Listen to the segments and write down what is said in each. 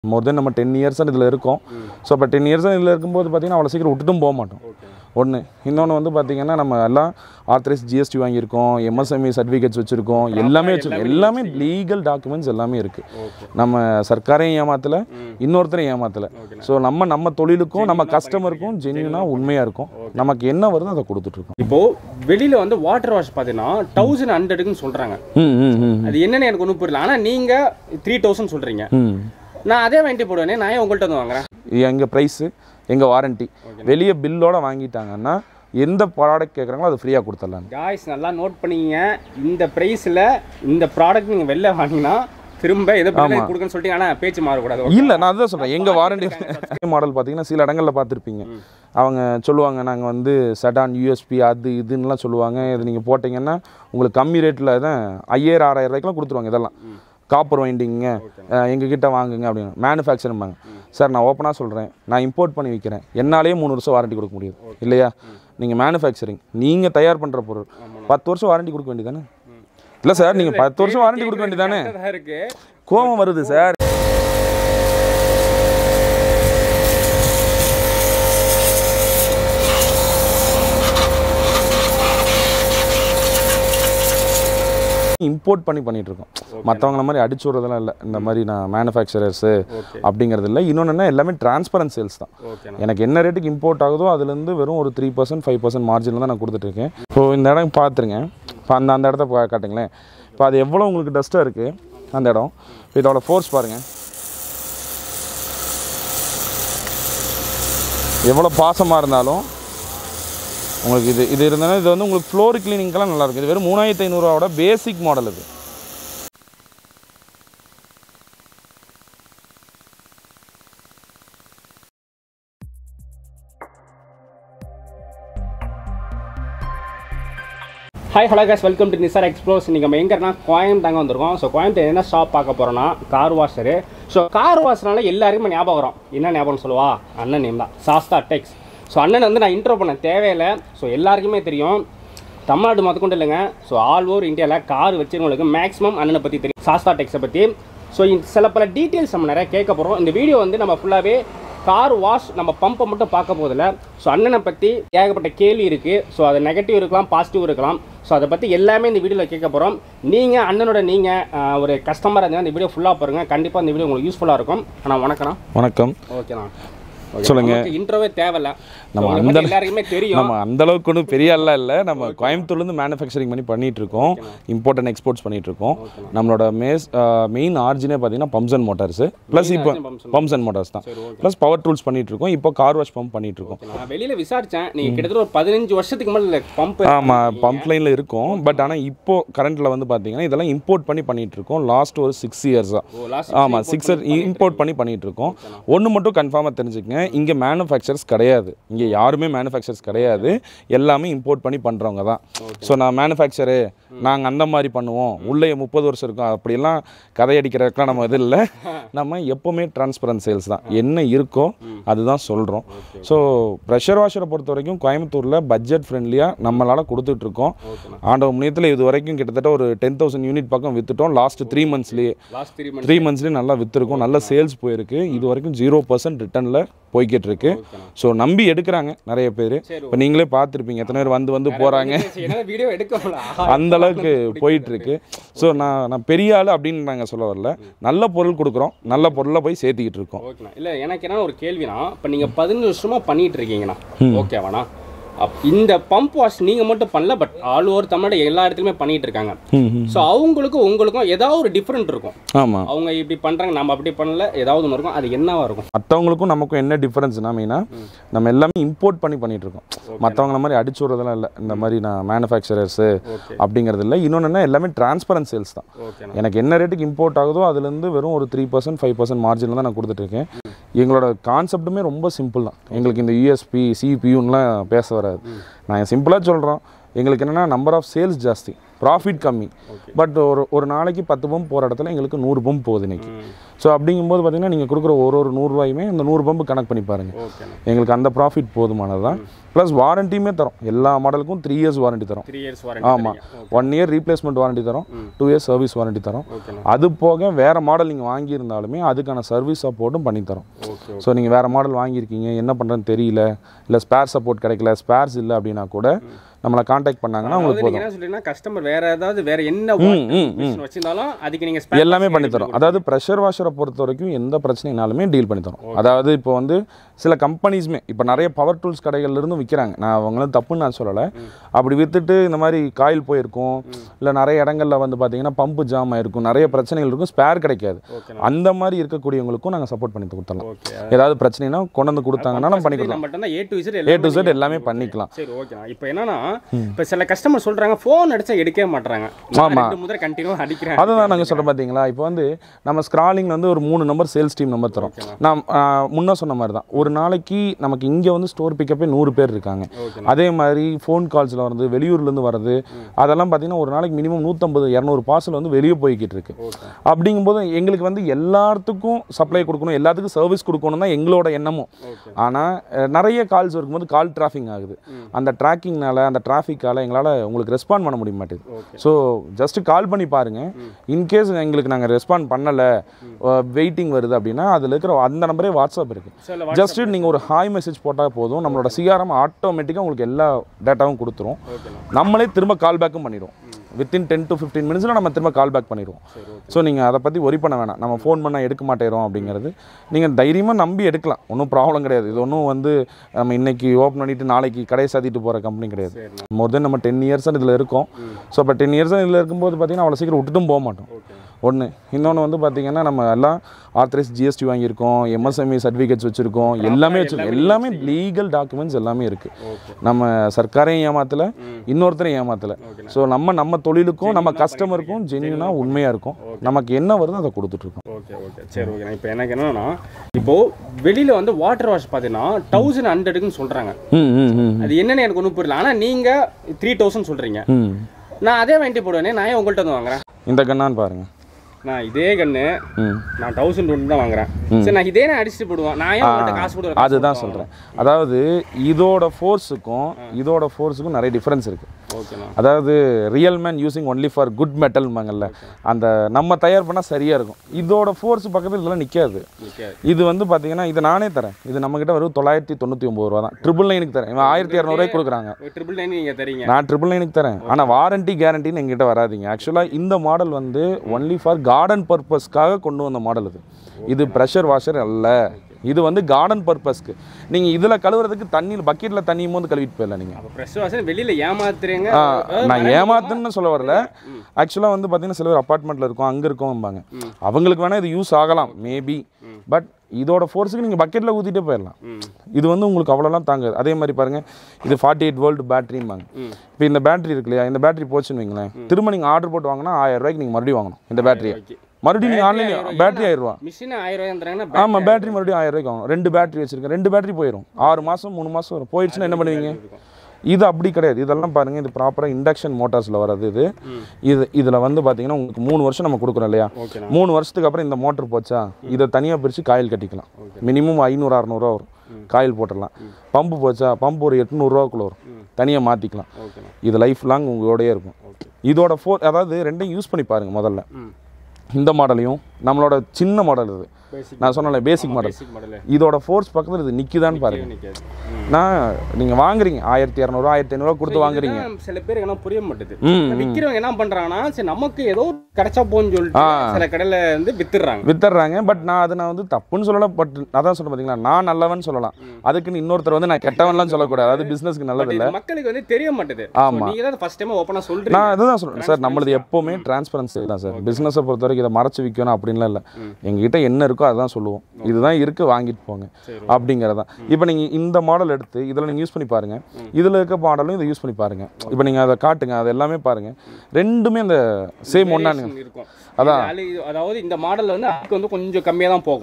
மோர் தென் நம்ம டென் இயர்ஸாக இதில் இருக்கோம் ஸோ இப்போ டென் இயர்ஸாக இதில் இருக்கும்போது பார்த்தீங்கன்னா அவ்வளோ சீக்கிரம் விட்டுட்டும் போக மாட்டோம் ஒன்று இன்னொன்று வந்து பார்த்தீங்கன்னா நம்ம எல்லாம் ஆத்தரைஸ் ஜிஎஸ்டி வாங்கியிருக்கோம் எம்எஸ்எம்இ சர்டிஃபிகேட்ஸ் வச்சுருக்கோம் எல்லாமே வச்சுருக்கோம் எல்லாமே லீகல் டாக்குமெண்ட்ஸ் எல்லாமே இருக்குது நம்ம சர்க்காரையும் ஏமாத்தலை இன்னொருத்தரையும் ஏமாத்தலை ஸோ நம்ம நம்ம தொழிலுக்கும் நம்ம கஸ்டமருக்கும் ஜென்யூனாக உண்மையாக இருக்கும் நமக்கு என்ன வருதோ அதை கொடுத்துட்ருக்கோம் இப்போ வெளியில வந்து வாட்டர் வாஷ் பார்த்தீங்கன்னா தௌசண்ட் ஹண்ட்ரடுக்குன்னு சொல்றாங்க ம் ம் ம் அது என்னன்னு எனக்கு ஒன்றும் புரியல ஆனா நீங்க த்ரீ தௌசண்ட் சொல்றீங்க ம் நான் அதே வாங்கிட்டு போடுவேனே நான் ஏன் உங்கள்கிட்ட வந்து வாங்குறேன் இது எங்கள் ப்ரைஸு எங்கள் வாரண்ட்டி வெளியே பில்லோட வாங்கிட்டாங்கன்னா எந்த ப்ராடக்ட் கேட்குறாங்களோ அது ஃப்ரீயாக கொடுத்துடலாம் காய்ஸ் நல்லா நோட் பண்ணிங்க இந்த ப்ரைஸில் இந்த ப்ராடக்ட் நீங்கள் வெளில வாங்கினா திரும்ப எதை பத்தி கொடுக்குன்னு சொல்லிட்டு ஆனால் பேச்சு மாறக்கூடாது இல்லை நான் அதான் சொல்கிறேன் எங்கள் வாரண்டி மாடல் பார்த்தீங்கன்னா சில இடங்களில் பார்த்துருப்பீங்க அவங்க சொல்லுவாங்க நாங்கள் வந்து செடான் யூஎஸ்பி அது இதுன்னுலாம் சொல்லுவாங்க இது நீங்கள் போட்டிங்கன்னா உங்களுக்கு கம்மி ரேட்டில் தான் ஐயாயிரம் ஆறாயிரம் ரூபாய்க்குலாம் கொடுத்துருவாங்க இதெல்லாம் காப்பர் வைண்டிங்க எங்ககிட்ட வாங்குங்க அப்படின்னு மேனுஃபேக்சரும்பாங்க சார் நான் ஓப்பனாக சொல்கிறேன் நான் இம்போர்ட் பண்ணி விற்கிறேன் என்னாலே மூணு வருஷம் வாரண்டி கொடுக்க முடியும் இல்லையா நீங்கள் மேனுஃபேக்சரிங் நீங்கள் தயார் பண்ணுற பொருள் பத்து வருஷம் வாரண்டி கொடுக்க வேண்டியதானே இல்லை சார் நீங்கள் பத்து வருஷம் வாரண்டி கொடுக்க வேண்டியதானே தான் இருக்கு கோபம் வருது சார் இம்போர்ட் பண்ணி பண்ணிட்டு இருக்கோம் மற்றவங்கள மாதிரி அடிச்சு விட்றதெல்லாம் இல்லை இந்த மாதிரி நான் மேனுஃபேக்சரர்ஸு ஓகே அப்படிங்கிறது இல்லை இன்னொன்று என்ன எல்லாமே டிரான்ஸ்பரன்ட் சேல்ஸ் தான் ஓகேண்ணா எனக்கு என்ன ரேட்டுக்கு இம்போர்ட் ஆகுதோ அதுலேருந்து வெறும் ஒரு த்ரீ பர்சன்ட் ஃபைவ் பர்சன்ட் மார்ஜினில் தான் நான் கொடுத்துட்ருக்கேன் இப்போ இந்த இடம் பார்த்துருங்க இப்போ அந்த அந்த இடத்த பா- காட்டுங்களேன் இப்போ அது எவ்வளோ உங்களுக்கு டஸ்ட்டாக இருக்குது அந்த இடம் இப்போ இதோட ஃபோர்ஸ் பாருங்கள் எவ்வளோ பாசமாக இருந்தாலும் உங்களுக்கு இது இது இருந்தாலும் இது வந்து உங்களுக்கு ஃப்ளோர் கிளீனிங்க்கெல்லாம் நல்லா இருக்கும் இது வெறும் மூணாயிரத்தி ஐநூறுரூவாவோட பேசிக் மாடல் இது hi hello guys welcome to Nisar explores இன்றைக்கி நம்ம எங்கன்னா கோயம் தாங்க வந்திருக்கோம் ஸோ கோயம்புத்தூர் என்ன ஷாப் பார்க்க போகிறோன்னா கார் வாஷரு ஸோ கார் வாஷ்னால எல்லாருக்குமே ஞாபகம் வரும் என்ன ஞாபகம்னு சொல்லுவா அண்ணன் நேம் தான் சாஸ்தா டெக்ஸ் ஸோ அண்ணன் வந்து நான் இன்ட்ரோ பண்ண தேவையில்லை ஸோ எல்லாருக்குமே தெரியும் தமிழ்நாடு மொத்தக்கொண்டு இல்லைங்க ஸோ ஆல் ஓவர் இந்தியாவில் கார் வச்சிருவங்களுக்கு மேக்ஸிமம் அண்ணனை பற்றி தெரியும் சாஸ்தா டெக்ஸை பற்றி ஸோ சில பல டீட்டெயில்ஸ் நம்ம நிறைய கேட்க போகிறோம் இந்த வீடியோ வந்து நம்ம ஃபுல்லாகவே கார் வாஷ் நம்ம பம்பை மட்டும் பார்க்க போதில்ல ஸோ அண்ணனை பற்றி ஏகப்பட்ட கேள்வி இருக்குது ஸோ அது நெகட்டிவ் இருக்கலாம் பாசிட்டிவ் இருக்கலாம் ஸோ அதை பற்றி எல்லாமே இந்த வீடியோவில் கேட்க போகிறோம் நீங்கள் அண்ணனோட நீங்கள் ஒரு கஸ்டமராக இருந்தால் இந்த வீடியோ ஃபுல்லாக பாருங்கள் கண்டிப்பாக இந்த வீடியோ உங்களுக்கு யூஸ்ஃபுல்லாக இருக்கும் ஆனால் வணக்கம் வணக்கம் ஓகேண்ணா சொல்லுங்க. இன்ட்ரோவே தேவையில்ல நம்ம நம்ம அந்த- எல்லாருக்குமே தெரியும் நம்ம அந்த அளவுக்கு ஒன்றும் பெரிய ஆள்லாம் இல்லை நம்ம கோயம்புத்தூர்லேருந்து மேனுஃபேக்சரிங் பண்ணி பண்ணிட்டு இருக்கோம் இம்போர்ட் அண்ட் எக்ஸ்போர்ட்ஸ் பண்ணிட்டு இருக்கோம் நம்மளோட மேஸ் மெயின் ஆர்ஜினே பார்த்தீங்கன்னா பம்ப்ஸ் அண்ட் மோட்டார்ஸ் ப்ளஸ் இப்போ origin pumps and pumps and motors தான் ப்ளஸ் பவர் டூல்ஸ் பண்ணிட்டு இருக்கோம் இப்போ கார் வாஷ் பம்ப் பண்ணிட்டு இருக்கோம் நான் வெளியில் விசாரித்தேன் நீங்கள் கிட்டத்தட்ட ஒரு பதினஞ்சு வருஷத்துக்கு மேலே பம்ப் ஆமாம் பம்ப் லைனில் இருக்கும் பட் ஆனால் இப்போ கரண்ட்டில் வந்து பார்த்தீங்கன்னா இதெல்லாம் இம்போர்ட் பண்ணி பண்ணிட்டு இருக்கோம் லாஸ்ட் ஒரு சிக்ஸ் இயர்ஸாக ஓ லாஸ்ட் ஆமாம் சிக்ஸ் இம்போர்ட் பண்ணி பண்ணிட்டு இருக்கோம் ஒன்று மட்டும் கன்ஃபார்மாக தெரிஞ்சுக்கங்க இங்கே மேனுஃபேக்சர்ஸ் கிடையாது இங்கே யாருமே மேனுஃபேக்சர்ஸ் கிடையாது எல்லாமே இம்போர்ட் பண்ணி பண்ணுறவங்க தான் ஸோ நான் மேனுஃபேக்சரு நாங்கள் அந்த மாதிரி பண்ணுவோம் உள்ளே முப்பது வருஷம் இருக்கும் அப்படிலாம் கதையடிக்கிறதுக்குலாம் நம்ம இது இல்லை நம்ம எப்போவுமே டிரான்ஸ்பரன்ட் சேல்ஸ் தான் என்ன இருக்கோ அதுதான் சொல்கிறோம் ஸோ ப்ரெஷர் வாஷரை பொறுத்த வரைக்கும் கோயம்புத்தூரில் பட்ஜெட் ஃப்ரெண்ட்லியாக நம்மளால் கொடுத்துட்ருக்கோம் ஆண்டவ முனியத்தில் இது வரைக்கும் கிட்டத்தட்ட ஒரு டென் தௌசண்ட் யூனிட் பக்கம் விற்றுட்டோம் லாஸ்ட் த்ரீ மந்த்ஸ்லேயே லாஸ்ட் த்ரீ மந்த்ஸ் த்ரீ மந்த்ஸ்லேயும் நல்லா விற்றுருக்கோம் நல்ல சேல்ஸ் போயிருக்கு இது வரைக்கும் ஜீரோ பர்சன்ட் ரிட்டர்னில் போய்கிட்டு இருக்கு ஸோ நம்பி எடுக்கிறாங்க நிறைய பேர் சரி, இப்போ நீங்களே பார்த்துருப்பீங்க எத்தனை பேர் வந்து வந்து போகிறாங்க என்னால் வீடியோ எடுக்க முடியல அந்த அளவுக்கு போயிட்டு இருக்கு ஸோ நான் நான் பெரிய ஆள் அப்படின்னு நாங்கள் சொல்ல வரல நல்ல பொருள் கொடுக்குறோம் நல்ல பொருளை போய் சேர்த்திக்கிட்டு இருக்கோம் ஓகேண்ணா இல்லை எனக்கு என்ன ஒரு கேள்வினா இப்போ நீங்கள் பதினஞ்சு வருஷமா பண்ணிட்டு இருக்கீங்கண்ணா ஓகேவாண்ணா அப் இந்த பம்ப் வாஷ் நீங்கள் மட்டும் பண்ணல பட் ஆல் ஓவர் தமிழ்நாடு எல்லா இடத்துலையுமே பண்ணிட்டு இருக்காங்க ஸோ அவங்களுக்கும் உங்களுக்கும் ஏதாவது ஒரு டிஃப்ரெண்ட் இருக்கும் ஆமாம் அவங்க இப்படி பண்ணுறாங்க நம்ம அப்படி பண்ணல ஏதாவது ஒன்று இருக்கும் அது என்னவா இருக்கும் மற்றவங்களுக்கும் நமக்கும் என்ன டிஃபரன்ஸ்னா மெயினாக நம்ம எல்லாமே இம்போர்ட் பண்ணி பண்ணிட்டு இருக்கோம் மற்றவங்கள மாதிரி அடிச்சு விட்றதெல்லாம் இல்லை இந்த மாதிரி நான் மேனுஃபேக்சரர்ஸு ஓகே அப்படிங்கிறது இல்லை இன்னொன்று என்ன எல்லாமே டிரான்ஸ்பரன்ட் சேல்ஸ் தான் ஓகேண்ணா எனக்கு என்ன ரேட்டுக்கு இம்போர்ட் ஆகுதோ அதுலேருந்து வெறும் ஒரு த்ரீ பர்சன்ட் ஃபைவ் பர்சன்ட் மார்ஜினில் தான் நான் கொடுத்துட்ருக்கேன் எங்களோட கான்செப்ட்டுமே ரொம்ப சிம்பிள் தான் எங்களுக்கு இந்த யூஎஸ்பி சிபியூன்லாம் பேச வராது நான் சிம்பிளாக சொல்கிறோம் எங்களுக்கு என்னென்னா நம்பர் ஆஃப் சேல்ஸ் ஜாஸ்தி ப்ராஃபிட் கம்மி பட் ஒரு ஒரு நாளைக்கு பத்து பம்ப் போகிற இடத்துல எங்களுக்கு நூறு பம்ப் போகுது இன்னைக்கு ஸோ அப்படிங்கும்போது பார்த்தீங்கன்னா நீங்கள் கொடுக்குற ஒரு ஒரு நூறுரூவாயுமே அந்த நூறு பம்பு கணக்கு பண்ணி பாருங்கள் ஓகேண்ணா எங்களுக்கு அந்த ப்ராஃபிட் போதுமானது தான் ப்ளஸ் வாரண்டியுமே தரோம் எல்லா மாடலுக்கும் த்ரீ இயர்ஸ் வாரண்டி தரோம் த்ரீ இயர்ஸ் வாரண்டி ஆமாம் ஒன் இயர் ரீப்ளேஸ்மெண்ட் வாரண்டி தரோம் டூ இயர்ஸ் சர்வீஸ் வாரண்டி தரோம் ஓகேண்ணா அது போக வேறு மாடல் நீங்கள் வாங்கியிருந்தாலுமே அதுக்கான சர்வீஸ் சப்போர்ட்டும் பண்ணி தரோம் ஓகே ஸோ நீங்கள் வேறு மாடல் வாங்கியிருக்கீங்க என்ன பண்ணுறதுன்னு தெரியல இல்லை ஸ்பேர் சப்போர்ட் கிடைக்கல ஸ்பேர்ஸ் இல்லை அப்படின்னா கூட நம்மளை காண்டாக்ட் பண்ணாங்கன்னா அதாவது உங்களுக்கு நீங்க போதும் என்ன சொல்றீங்கன்னா கஸ்டமர் வேற ஏதாவது வேற என்ன ம், ம், மிஷின் வச்சிருந்தாலும் அதுக்கு நீங்க spare எல்லாமே parts பண்ணி ready தரோம் அதாவது ப்ரெஷர் வாஷரை பொறுத்த வரைக்கும் எந்த பிரச்சனைனாலுமே டீல் பண்ணி தரோம் அதாவது இப்போ வந்து சில கம்பெனிஸ்மே இப்போ நிறைய பவர் டூல்ஸ் கடைகள்ல இருந்தும் விற்கிறாங்க நான் அவங்களும் தப்புன்னு நான் சொல்லலை அப்படி வித்துட்டு இந்த மாதிரி காயில் போயிருக்கும் இல்லை நிறைய இடங்கள்ல வந்து பார்த்தீங்கன்னா பம்பு ஜாம் ஆயிருக்கும் நிறைய பிரச்சனைகள் இருக்கும் ஸ்பேர் கிடைக்காது ஓகேண்ணா. அந்த மாதிரி இருக்கக்கூடியவங்களுக்கும் நாங்கள் சப்போர்ட் பண்ணி கொடுத்துடலாம் ஓகே ஏதாவது பிரச்சனைனா கொண்டு வந்து கொடுத்தாங்கன்னா நம்ம பண்ணி கொடுக்கலாம் நம்ம மட்டும் தான் A to Z A to Z எல்லாமே பண்ணிக்கலாம் சரி ஓகேண்ணா இப்போ என்னன்னா இப்போ சில கஸ்டமர் சொல்றாங்க ஃபோன் அடிச்சா எடுக்கவே மாட்றாங்க நான் ஆமா. ரெண்டு முதல்ல கண்டினியூ அடிக்கிறேன் அதுதான் நாங்கள் சொல்கிறோம் பார்த்தீங்களா இப்போ வந்து நம்ம ஸ்க்ராலிங் வந்து ஒரு மூணு நம்பர் சேல்ஸ் டீம் நம்பர் தரோம் நான் ஆ, முன்ன சொன்ன மாதிரி தான் ஒரு நாளைக்கு நமக்கு இங்கே வந்து ஸ்டோர் பிக்கப்பே நூறு பேர் இருக்காங்க ஓகே அதே மாதிரி ஃபோன் கால்ஸில் வருது வெளியூர்லேருந்து வர்றது அதெல்லாம் பார்த்தீங்கன்னா ஒரு நாளைக்கு மினிமம் நூற்றம்பது இரநூறு பார்சல் வந்து வெளியே போய்கிட்டு இருக்கு ஓகே அப்படிங்கும்போது எங்களுக்கு வந்து எல்லாத்துக்கும் சப்ளை கொடுக்கணும் எல்லாத்துக்கும் சர்வீஸ் கொடுக்கணும் தான் எங்களோட எண்ணமும் ஓகே ஆனால் நிறைய கால்ஸ் இருக்கும்போது கால் டிராஃபிக் ஆகுது அந்த ட்ராக்கிங்னால அந்த டிராஃபிக்கால எங்களால் உங்களுக்கு ரெஸ்பாண்ட் பண்ண முடிய மாட்டேது ஓகே ஸோ ஜஸ்ட் கால் பண்ணி பாருங்க இன்கேஸ் எங்களுக்கு நாங்கள் ரெஸ்பாண்ட் பண்ணலை வெயிட்டிங் வருது அப்படின்னா அதில் இருக்கிற அந்த நம்பரே வாட்ஸ்அப் இருக்கு சில ஜஸ்ட் நீங்கள் ஒரு ஹாய் மெசேஜ் போட்டால் போதும் நம்மளோட சிஆர்எம் ஆட்டோமேட்டிக்காக உங்களுக்கு எல்லா டேட்டாவும் கொடுத்துரும் ஓகேண்ணா நம்மளே திரும்ப கால் பேக்கும் பண்ணிடுவோம் வித்தின் டென் டு ஃபிஃப்டீன் மினிட்ஸில் நம்ம திரும்ப கால் பேக் பண்ணிடுவோம் சரி ஓகே ஸோ நீங்கள் அதை பற்றி ஒரி பண்ண வேணாம் நம்ம ஃபோன் பண்ணால் எடுக்க மாட்டேறோம் அப்படிங்கிறது நீங்கள் தைரியமாக நம்பி எடுக்கலாம் ஒன்றும் ப்ராப்ளம் கிடையாது இது ஒன்றும் வந்து நம்ம இன்னைக்கு ஓப்பன் பண்ணிட்டு நாளைக்கு கடையை சாத்திட்டு போகிற கம்பெனி கிடையாது சரிண்ணா மோர் தென் நம்ம டென் இயர்ஸாக இதில் இருக்கோம் ஸோ அப்போ டென் இயர்ஸாக இதில் இருக்கும்போது பார்த்தீங்கன்னா அவ்வளோ சீக்கிரம் விட்டுட்டும் போக மாட்டோம் ஓகே ஒன்று இன்னொன்று வந்து பார்த்தீங்கன்னா நம்ம எல்லாம் ஆத்தரைஸ் ஜிஎஸ்டி வாங்கியிருக்கோம் எம்எஸ்எம்இ சர்டிஃபிகேட்ஸ் வச்சுருக்கோம் எல்லாமே வச்சுருக்கோம் எல்லாமே லீகல் டாக்குமெண்ட்ஸ் எல்லாமே இருக்குது ஓகே நம்ம சர்க்காரையும் ஏமாத்தல இன்னொருத்தரையும் ஏமாத்தல ஓகேண்ணா. ஸோ நம்ம நம்ம தொழிலுக்கும் நம்ம கஸ்டமருக்கும் ஜென்யூனாக உண்மையாக இருக்கும் நமக்கு என்ன வருதோ அதை கொடுத்துட்ருக்கோம் ஓகே ஓகே சரி ஓகே இப்போ எனக்கு என்னன்னா இப்போ வெளியில வந்து வாட்டர் வாஷ் பார்த்தீங்கன்னா தௌசண்ட் ஹண்ட்ரடுக்குன்னு சொல்றாங்க ம் ம் ம் அது என்னன்னு எனக்கு ஒன்றும் புரியல ஆனால் நீங்க த்ரீ தௌசண்ட் சொல்றீங்க ம் நான் அதே வாங்கிட்டு போடுவேனே நான் ஏன் உங்கள்கிட்ட வந்து வாங்குறேன் இந்த கண்ணான்னு பாருங்க நான் இதே கண்ணு ம் நான் தௌசண்ட் ஒன்று தான் வாங்குறேன் சரி நான் இதே நான் அடிச்சுட்டு போடுவேன் நான் ஏன் உங்கள்கிட்ட காசு போடுவேன் அதுதான் சொல்கிறேன் அதாவது இதோட ஃபோர்ஸுக்கும் இதோட ஃபோர்ஸுக்கும் நிறைய டிஃப்ரென்ஸ் இருக்குது ஓகேண்ணா அதாவது real man using only for good மெட்டல்மாங்கல்ல அந்த நம்ம தயார் பண்ணால் சரியாக இருக்கும் இதோட ஃபோர்ஸ் பக்கத்தில் இதெல்லாம் நிற்காது நிற்காது இது வந்து பார்த்தீங்கன்னா இது நானே தரேன் இது நம்மக்கிட்ட வெறும் தொள்ளாயிரத்தி தொண்ணூற்றி ஒம்பது ரூபா தான் ட்ரிபிள் நைனுக்கு தரேன் இவன் ஆயிரத்தி இரநூறுவாய்க்கு கொடுக்குறாங்க ட்ரிபிள் நைன் நீங்கள் தரீங்க நான் ட்ரிபிள் நைனுக்கு தரேன் ஆனால் வாரண்டி கேரண்டின்னு எங்கிட்ட வராதீங்க ஆக்சுவலாக இந்த மாடல் வந்து ஒன்லி ஃபார் கார்டன் பர்பஸ்க்காக கொண்டு வந்த மாடல் இது இது ப்ரெஷர் வாஷர் அல்ல இது வந்து கார்டன் பர்பஸ்க்கு நீங்கள் இதில் கழுவுறதுக்கு தண்ணியில் பக்கெட்டில் தண்ணி போது கழுவிட்டு போயிடல நீங்கள் அப்போ ஃப்ரெஷ் வாசன் வெளியில் ஏமாத்துறீங்க நான் ஏமாத்துன்னு சொல்ல வரல ஆக்சுவலாக வந்து பார்த்தீங்கன்னா சில பேர் அப்பார்ட்மெண்ட்டில் இருக்கும் அங்கே இருக்கோம்பாங்க அவங்களுக்கு வேணால் இது யூஸ் ஆகலாம் மேபி பட் இதோட ஃபோர்ஸுக்கு நீங்கள் பக்கெட்டில் ஊற்றிட்டே போயிடலாம் ம் இது வந்து உங்களுக்கு அவ்வளோலாம் தாங்காது அதே மாதிரி பாருங்கள் இது ஃபார்ட்டி எயிட் வோல்ட் பேட்டரிம்பாங்க இப்போ இந்த பேட்டரி இருக்கு இல்லையா இந்த பேட்டரி போச்சுன்னு வைங்களேன் திரும்ப நீங்கள் ஆர்டர் போட்டு வாங்கினா ஆயிரம் ரூபாய்க்கு நீங்கள் மறுபடியும் வாங்கணும் இந்த பேட்டரியை ஓகே மறுபடியும் நீங்கள் ஆன்லைன் பேட்டரி ஆயிரம் ரூபா மிஷின் ஆயிரம் ரூபாய் தராங்கன்னா ஆமாம் பேட்டரி மறுபடியும் ஆயிரம் ரூபாய்க்கு வாங்கணும் ரெண்டு பேட்டரி வச்சிருக்கேன் ரெண்டு பேட்டரி போயிடும் ஆறு மாதம் மூணு மாதம் வரும் போயிடுச்சுன்னா என்ன பண்ணுவீங்க இது அப்படி கிடையாது இதெல்லாம் பாருங்க இது ப்ராப்பராக இண்டக்ஷன் மோட்டார்ஸில் வர்றது இது இது இதில் வந்து பார்த்தீங்கன்னா உங்களுக்கு மூணு வருஷம் நம்ம கொடுக்குறோம் இல்லையா ஓகேண்ணா மூணு வருஷத்துக்கு அப்புறம் இந்த மோட்டர் போச்சா இதை தனியாக பிரித்து காயில் கட்டிக்கலாம் மினிமம் ஐநூறு அறநூறுவா வரும் காயில் போட்டுடலாம் பம்பு போச்சா பம்பு ஒரு எட்நூறுரூவாக்குள்ள வரும் தனியாக மாற்றிக்கலாம் ஓகேண்ணா இது லைஃப் லாங் உங்களோடயே இருக்கும் ஓகே இதோட ஃபோர் அதாவது ரெண்டையும் யூஸ் பண்ணி பாருங்க முதல்ல ம் இந்த மாடலையும் நம்மளோட சின்ன மாடல் இது பேசிக் நான் சொன்னல பேசிக் மாடல் பேசிக் மாடலு இதோட ஃபோர்ஸ் பக்கத்தில் இது நிற்கிதான்னு பாருங்க நிற்காது நான் நீங்கள் வாங்குறீங்க ஆயிரத்தி இரநூறுவா ஆயிரத்தி ஐநூறுவா கொடுத்து வாங்குறீங்க சில பேருக்கு என்ன புரிய மாட்டுது ம் விற்கிறவங்க என்ன பண்றாங்கன்னா சரி நமக்கு ஏதோ கிடைச்சா போன்னு சொல்லிட்டு சில கடையில வந்து வித்துடுறாங்க வித்துடுறாங்க பட் நான் அதை நான் வந்து தப்புன்னு சொல்லல பட் அதான் சொல்ல பார்த்தீங்களா நான் நல்லவன் சொல்லலாம் அதுக்குன்னு இன்னொருத்தர் வந்து நான் கெட்டவன்லாம் சொல்லக்கூடாது அது பிஸ்னஸ்க்கு நல்லது இல்லை இது மக்களுக்கு வந்து தெரிய மாட்டுது ஆமா. நீங்க தான் ஃபர்ஸ்ட் டைம் ஓப்பனா சொல்றீங்க நான் அதுதான் சொல்றேன் சார் நம்மளது எப்போவுமே டிரான்ஸ்பரன்சி தான் சார் பிஸ்னஸை பொறுத்த வரைக்கும் இதை மறைச்சு விற்கணும் அப்படின்லாம் இல்லை எங்ககிட்ட என்ன இருக்கோ அதான் சொல்லுவோம் இதுதான் இருக்கு வாங்கிட்டு போங்க சரி. அப்படிங்கிறதான் இப்போ நீங்கள் இந்த மாடல் எடுத்து இதில் நீங்கள் யூஸ் பண்ணி பாருங்க இதில் இருக்க மாடலும் இதை யூஸ் பண்ணி பாருங்க இப்போ நீங்கள் அதை காட்டுங்க அது எல்லாமே பாருங்க ரெண்டுமே அந்த சேம் ஒன்னானுங்க இருக்கும் அதான். இது அழி- அதாவது இந்த மாடல் வந்து அதுக்கு வந்து கொஞ்சம் கம்மியா தான் போகும்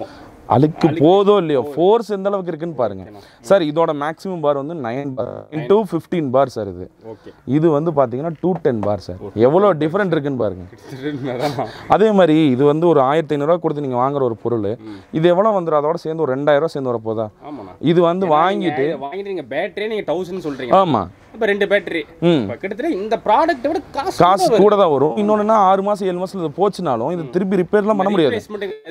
அழுக்கு போதோ இல்லையோ ஃபோர்ஸ் எந்த அளவுக்கு இருக்குன்னு பாருங்க சார் இதோட மேக்ஸிமம் பார் வந்து nine bar into fifteen bar sir இது ஓகே இது வந்து பார்த்தீங்கன்னா டூ டென் பார் சார் எவ்வளோ டிஃப்ரெண்ட் இருக்குன்னு பாருங்க அதே மாதிரி இது வந்து ஒரு ஆயிரத்தி ஐநூறுரூவா கொடுத்து நீங்கள் வாங்குற ஒரு பொருள் இது எவ்வளோ வந்துடும் அதோட சேர்ந்து ஒரு ரெண்டாயிரம் ரூபா சேர்ந்து வர போதா ஆமாண்ணா இது வந்து வாங்கிட்டு இதை வாங்கிட்டு நீங்க பேட்டரியே நீங்க தௌசண்ட் சொல்றீங்க ஆமாம் இப்போ ரெண்டு பேட்டரி ம் இப்போ கிட்டத்தட்ட இந்த ப்ராடக்ட்டை விட காசு காசு கூட தான் வரும் இன்னொன்றுனா ஆறு மாதம் ஏழு மாதம் இது போச்சுனாலும் இது திருப்பி ரிப்பேர்லாம் பண்ண முடியாது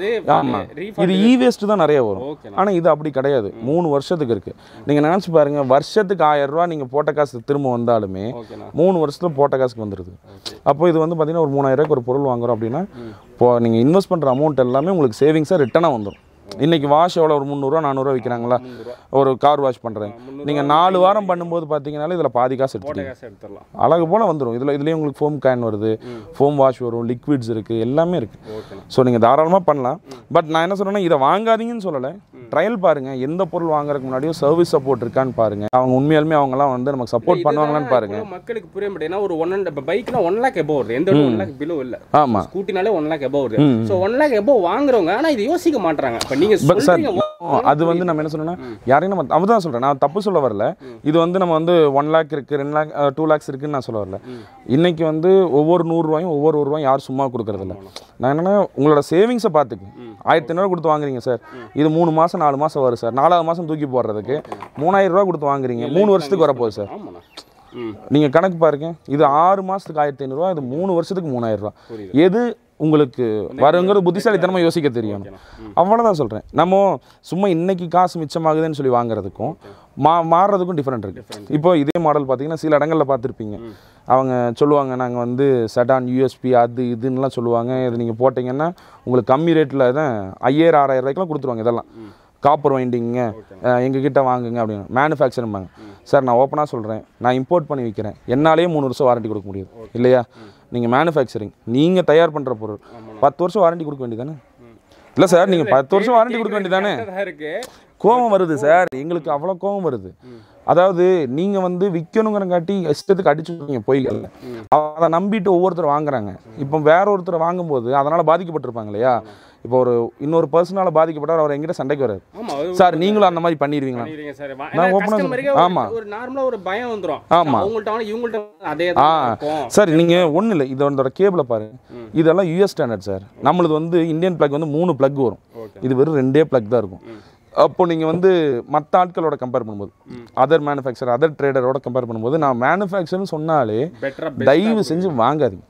ஆமா இது இ வேஸ்ட் தான் நிறைய வரும் ஓகே ஆனால் இது அப்படி கிடையாது மூணு வருஷத்துக்கு இருக்கு நீங்கள் நினச்சி பாருங்க வருஷத்துக்கு ஆயிரம் ரூபா நீங்கள் போட்ட காசு திரும்ப வந்தாலுமே ஓகேண்ணா மூணு வருஷத்துல போட்ட காசுக்கு வந்துடுது அப்போ இது வந்து பார்த்தீங்கன்னா ஒரு மூணாயிரம் ரூபாய்க்கு ஒரு பொருள் வாங்குறோம் அப்படின்னா இப்போ நீங்கள் இன்வெஸ்ட் பண்ணுற அமௌண்ட் எல்லாமே உங்களுக்கு சேவிங்ஸாக ரிட்டனாக வந்துடும் இன்னைக்கு வாஷ் எவ்வளோ ஒரு முந்நூறுரூவா நானூறுரூவா விற்கிறாங்களா ஒரு கார் வாஷ் பண்ணுறேன் நீங்கள் நாலு வாரம் பண்ணும்போது பார்த்தீங்கன்னாலே இதில் பாதி காசு போட்ட எடுத்துட்டீங்க காசு எடுத்துடலாம் அழகு போல் வந்துடும் இதில் இதுலேயே உங்களுக்கு ஃபோம் கேன் வருது ஃபோம் வாஷ் வரும் லிக்விட்ஸ் இருக்குது எல்லாமே இருக்குது ஓகேண்ணா ஸோ நீங்கள் தாராளமாக பண்ணலாம் பட் நான் என்ன சொல்றேன்னா இதை வாங்காதீங்கன்னு சொல்லலை ட்ரையல் பாருங்க எந்த பொருள் வாங்குறதுக்கு முன்னாடியும் சர்வீஸ் சப்போர்ட் இருக்கான்னு பாருங்க அவங்க உண்மையாலுமே அவங்கலாம் வந்து நமக்கு சப்போர்ட் பண்ணுவாங்களான்னு பாருங்க இப்போ மக்களுக்கு புரிய மாட்டேங்குது ஒரு ஒன் அண்ட் இப்போ பைக்னா ஒன் லேக் எபோ வருது எந்த ஒன் லேக் பிலோ இல்ல ஆமாம் ஸ்கூட்டினாலே ஒன் லேக் எபோ வருது ஸோ ஒன் லேக் எபோ வாங்குறவங்க ஆனா இது யோசிக்க மாட்டாங்க இப்போ நீங்க பட் சார் சொல்றீங்க அது வந்து நம்ம என்ன சொல்லணும்னா யாரையும் நம்ம அவதான் தான் சொல்கிறேன் நான் தப்பு சொல்ல வரல இது வந்து நம்ம வந்து ஒன் லேக் இருக்குது ரெண்டு லேக் டூ லேக்ஸ் இருக்குன்னு நான் சொல்ல வரல இன்னைக்கு வந்து ஒவ்வொரு நூறுரூவாயும் ஒவ்வொரு ஒரு ரூபாயும் யாரும் சும்மா கொடுக்கறதில்ல நான் என்னன்னா உங்களோட சேவிங்ஸை பார்த்துக்கு ஆயிரத்தி ஐநூறுவா கொடுத்து வாங்குறீங்க சார் இது மூணு மாதம் நாலு மாதம் வரும் சார் நாலாவது மாதம் தூக்கி போடுறதுக்கு மூணாயிரம் ரூபா கொடுத்து வாங்குறீங்க மூணு வருஷத்துக்கு வரப்போகுது சார் ஆமாண்ணா ம் நீங்கள் கணக்கு பாருங்க இது ஆறு மாதத்துக்கு ஆயிரத்தி ஐநூறுரூவா இது மூணு வருஷத்துக்கு மூணாயிரம் ரூபா எது உங்களுக்கு வருங்கிறது புத்திசாலித்தனமாக யோசிக்க தெரியும் அவ்வளோதான் சொல்கிறேன் நம்ம சும்மா இன்னைக்கு காசு மிச்சமாகுதுன்னு சொல்லி வாங்குறதுக்கும் மா மாறுறதுக்கும் டிஃப்ரெண்ட் இருக்குது இப்போ இதே மாடல் பார்த்தீங்கன்னா சில இடங்களில் பார்த்துருப்பீங்க அவங்க சொல்லுவாங்க நாங்கள் வந்து செடான் யூஎஸ்பி அது இதுன்னுலாம் சொல்லுவாங்க இது நீங்கள் போட்டிங்கன்னா உங்களுக்கு கம்மி ரேட்டில் தான் ஐயாயிரம் ஆறாயிரம் ரூபாய்க்குலாம் கொடுத்துருவாங்க இதெல்லாம் காப்பர் வைண்டிங்க எங்ககிட்ட வாங்குங்க அப்படின்னு மேனுஃபேக்சரும்பாங்க சார் நான் ஓப்பனாக சொல்கிறேன் நான் இம்போர்ட் பண்ணி விற்கிறேன் என்னாலேயே மூணு வருஷம் வாரண்டி கொடுக்க முடியாது இல்லையா நீங்கள் மேனுஃபேக்சரிங் நீங்கள் தயார் பண்ணுற பொருள் பத்து வருஷம் வாரண்டி கொடுக்க வேண்டியதானே இல்லை சார் நீங்கள் பத்து வருஷம் வாரண்டி கொடுக்க வேண்டியதானே கரெக்டாக இருக்கு கோபம் வருது சார் எங்களுக்கு அவ்வளோ கோபம் வருது அதாவது நீங்கள் வந்து விற்கணுங்கிறங்காட்டி இஷ்டத்துக்கு அடிச்சு விட்றீங்க பொய்கள்ல அதை நம்பிட்டு ஒவ்வொருத்தர் வாங்குறாங்க இப்போ வேற ஒருத்தர் வாங்கும்போது அதனால் பாதிக்கப்பட்டிருப்பாங்க இல்லையா இப்போ ஒரு இன்னொரு பர்சனால பாதிக்கப்பட்டார் அவர் எங்கிட்ட சண்டைக்கு வராரு ஆமா அது சார் நீங்களும் அந்த மாதிரி பண்ணிடுவீங்களா பண்ணிடுறீங்க சார் வா- நான் ஏன்னா open ஆ customer-க்கே சொல்றேன். ஒரு- ஆமா. ஒரு நார்மலா ஒரு பயம் வந்துரும் ஆமா. அவங்கள்ட்ட வாங்க இவங்கள்ட்ட வாங்க, அதே ஆ தான் இருக்கும் சார் நீங்கள் ஒன்றும் இல்லை இதோட கேபிளை பாருங்க இதெல்லாம் யூஎஸ் ஸ்டாண்டர்ட் சார் நம்மளது வந்து இந்தியன் பிளக் வந்து மூணு பிளக் வரும் ஓகே இது வெறும் ரெண்டே பிளக் தான் இருக்கும் அப்போ நீங்கள் வந்து மற்ற ஆட்களோட கம்பேர் பண்ணும்போது அதர் மேனுஃபேக்சர் அதர் ட்ரேடரோட கம்பேர் பண்ணும்போது நான் மேனுஃபேக்சர்னு சொன்னாலே பெட்டரா தயவு செஞ்சு வாங்காதீங்க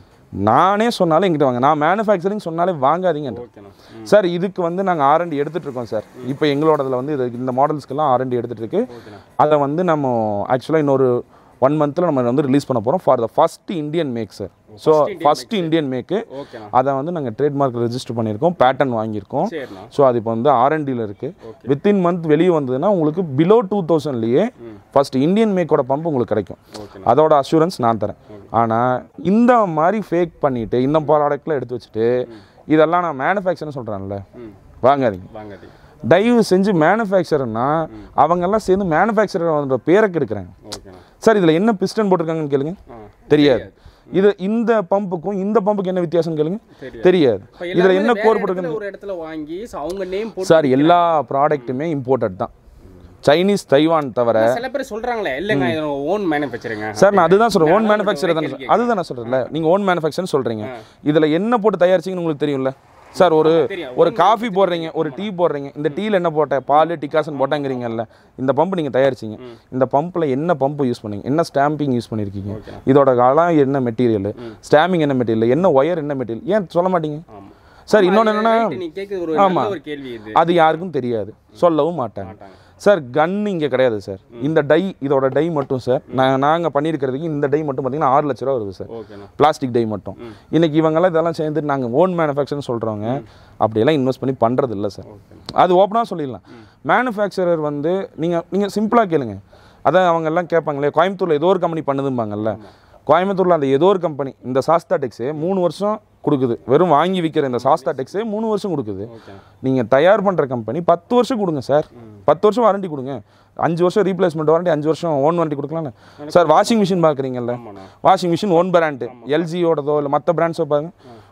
நானே சொன்னாலே எங்கிட்ட வாங்க நான் மேனுஃபேக்சரிங் சொன்னாலே வாங்காதீங்க ஓகேண்ணா சார் இதுக்கு வந்து நாங்கள் ஆர்என்டி எடுத்துட்டு இருக்கோம் சார் இப்போ எங்களோடதுல வந்து இது இந்த மாடல்ஸ்க்கெல்லாம் ஆர்என்டி எடுத்துட்டு இருக்கு ஓகேண்ணா அதை வந்து நம்ம ஆக்சுவலாக இன்னொரு ஒன் மந்த்தில் நம்ம வந்து ரிலீஸ் பண்ண போகிறோம் for the first Indian make sir so first Indian make ஓகேண்ணா அதை வந்து நாங்கள் ட்ரேட்மார்க் ரெஜிஸ்டர் பண்ணியிருக்கோம் பேட்டன் வாங்கியிருக்கோம் சரிண்ணா ஸோ அது இப்போ வந்து ஆர்என்டியில் இருக்குது வித்தின் மந்த் வெளியே வந்ததுன்னா உங்களுக்கு பிலோ டூ தௌசண்ட்லேயே ஃபர்ஸ்ட் இந்தியன் மேக்கோட பம்ப் உங்களுக்கு கிடைக்கும் ஓகேண்ணா அதோட அஷூரன்ஸ் நான் தரேன் ஆனால் இந்த மாதிரி ஃபேக் பண்ணிட்டு இந்த ப்ராடக்ட்லாம் எடுத்து வச்சுட்டு இதெல்லாம் நான் மேனுஃபேக்சர்னு சொல்கிறேன்ல ம் வாங்காதீங்க வாங்காதீங்க தயவு செஞ்சு மேனுஃபேக்சர்னா அவங்கெல்லாம் சேர்ந்து மேனுஃபேக்சரோட பேரை கெடுக்குறாங்க ஓகேண்ணா சார் இதில் என்ன பிஸ்டன் போட்டிருக்காங்கன்னு கேளுங்க ஆ தெரியாது இது இந்த பம்புக்கும் இந்த பம்புக்கு என்ன வித்தியாசம் கேளுங்க தெரியாது. தெரியாது இப்ப இதில் எல்லாமே என்ன வேற கோர் இடத்துல போட்டிருக்குன்னு ஒரு இடத்துல வாங்கி so அவங்க நேம் போட்டு சார் எல்லா ப்ராடக்ட்டுமே இம்போர்ட்டட் தான் சைனீஸ் தைவான் தவிர சில பேர் சொல்றாங்களே இல்லைங்க இது ஓன் மேனுஃபேக்சரிங்க சார் நான் அதுதான் சொல்கிறேன் ஓன் நான் மேனுஃபேக்சர் தானே கேள்வி சார். அதுதான் நான் சொல்கிறேன்ல நீங்கள் ஓன் மேனுஃபேக்சர்னு சொல்கிறீங்க இதில் என்ன போட்டு தயாரிச்சிங்கன்னு உங்களுக்கு தெரியும்ல சார் ஒரு தெரியும். ஒரு காஃபி போடுறீங்க ஒரு டீ போடுறீங்க இந்த டீயில் என்ன போட்ட பால் டிகாசன் போட்டாங்கிறீங்கல்ல இந்த பம்ப் நீங்கள் தயாரிச்சிங்க இந்த பம்பில் என்ன பம்ப் யூஸ் பண்ணீங்க என்ன ஸ்டாம்பிங் யூஸ் பண்ணியிருக்கீங்க இதோட காலம் என்ன மெட்டீரியல் ஸ்டாம்பிங் என்ன மெட்டீரியல் என்ன ஒயர் என்ன மெட்டீரியல் ஏன் சொல்ல மாட்டீங்க ஆமா சார் இன்னொன்று என்னன்னா Right, நீ கேக்குறது ஒரு ஆமா. நல்ல ஒரு கேள்வி இது அது யாருக்கும் தெரியாது சொல்லவும் மாட்டாங்க மாட்டாங்க. சார் கன் இங்கே கிடையாது சார் இந்த டை இதோட டை மட்டும் சார் நான் நாங்கள் பண்ணியிருக்கிறதுக்கு இந்த டை மட்டும் பார்த்தீங்கன்னா ஆறு லட்ச ரூபா வருது சார் ஓகேண்ணா பிளாஸ்டிக் டை மட்டும் இன்னைக்கு இவங்கெல்லாம் இதெல்லாம் சேர்ந்து நாங்கள் ஓன் மேனுஃபேக்சர்னு சொல்கிறவங்க அப்படியெல்லாம் இன்வெஸ்ட் பண்ணி பண்ணுறது இல்லை சார் அது ஓப்பனாக சொல்லிடலாம் மேனுஃபேக்சரர் வந்து நீங்கள் நீங்கள் சிம்பிளாக கேளுங்க அதான் அவங்க எல்லாம் கேட்பாங்களே கோயம்புத்தூரில் ஏதோ ஒரு கம்பெனி பண்ணுதும்பாங்கல்ல கோயம்புத்தூரில் அந்த ஏதோ ஒரு கம்பெனி இந்த சாஸ்தா டெக்ஸே மூணு வருஷம் கொடுக்குது வெறும் வாங்கி விற்கிற இந்த சாஸ்தா டெக்ஸே மூணு வருஷம் கொடுக்குது ஓகேண்ணா நீங்கள் தயார் பண்ணுற கம்பெனி பத்து வருஷம் கொடுங்க சார் பத்து வருஷம் வாரண்டி கொடுங்க அஞ்சு வருஷம் ரீப்ளேஸ்மெண்ட் வாரண்டி அஞ்சு வருஷம் ஓன் வாரண்டி கொடுக்கலாம்ல சார் வாஷிங் மிஷின் பார்க்குறீங்கல்ல ஆமாண்ணா வாஷிங் மிஷின் ஒன் பிராண்டு எல்ஜியோடதோ இல்லை மற்ற பிராண்ட்ஸோ பாருங்க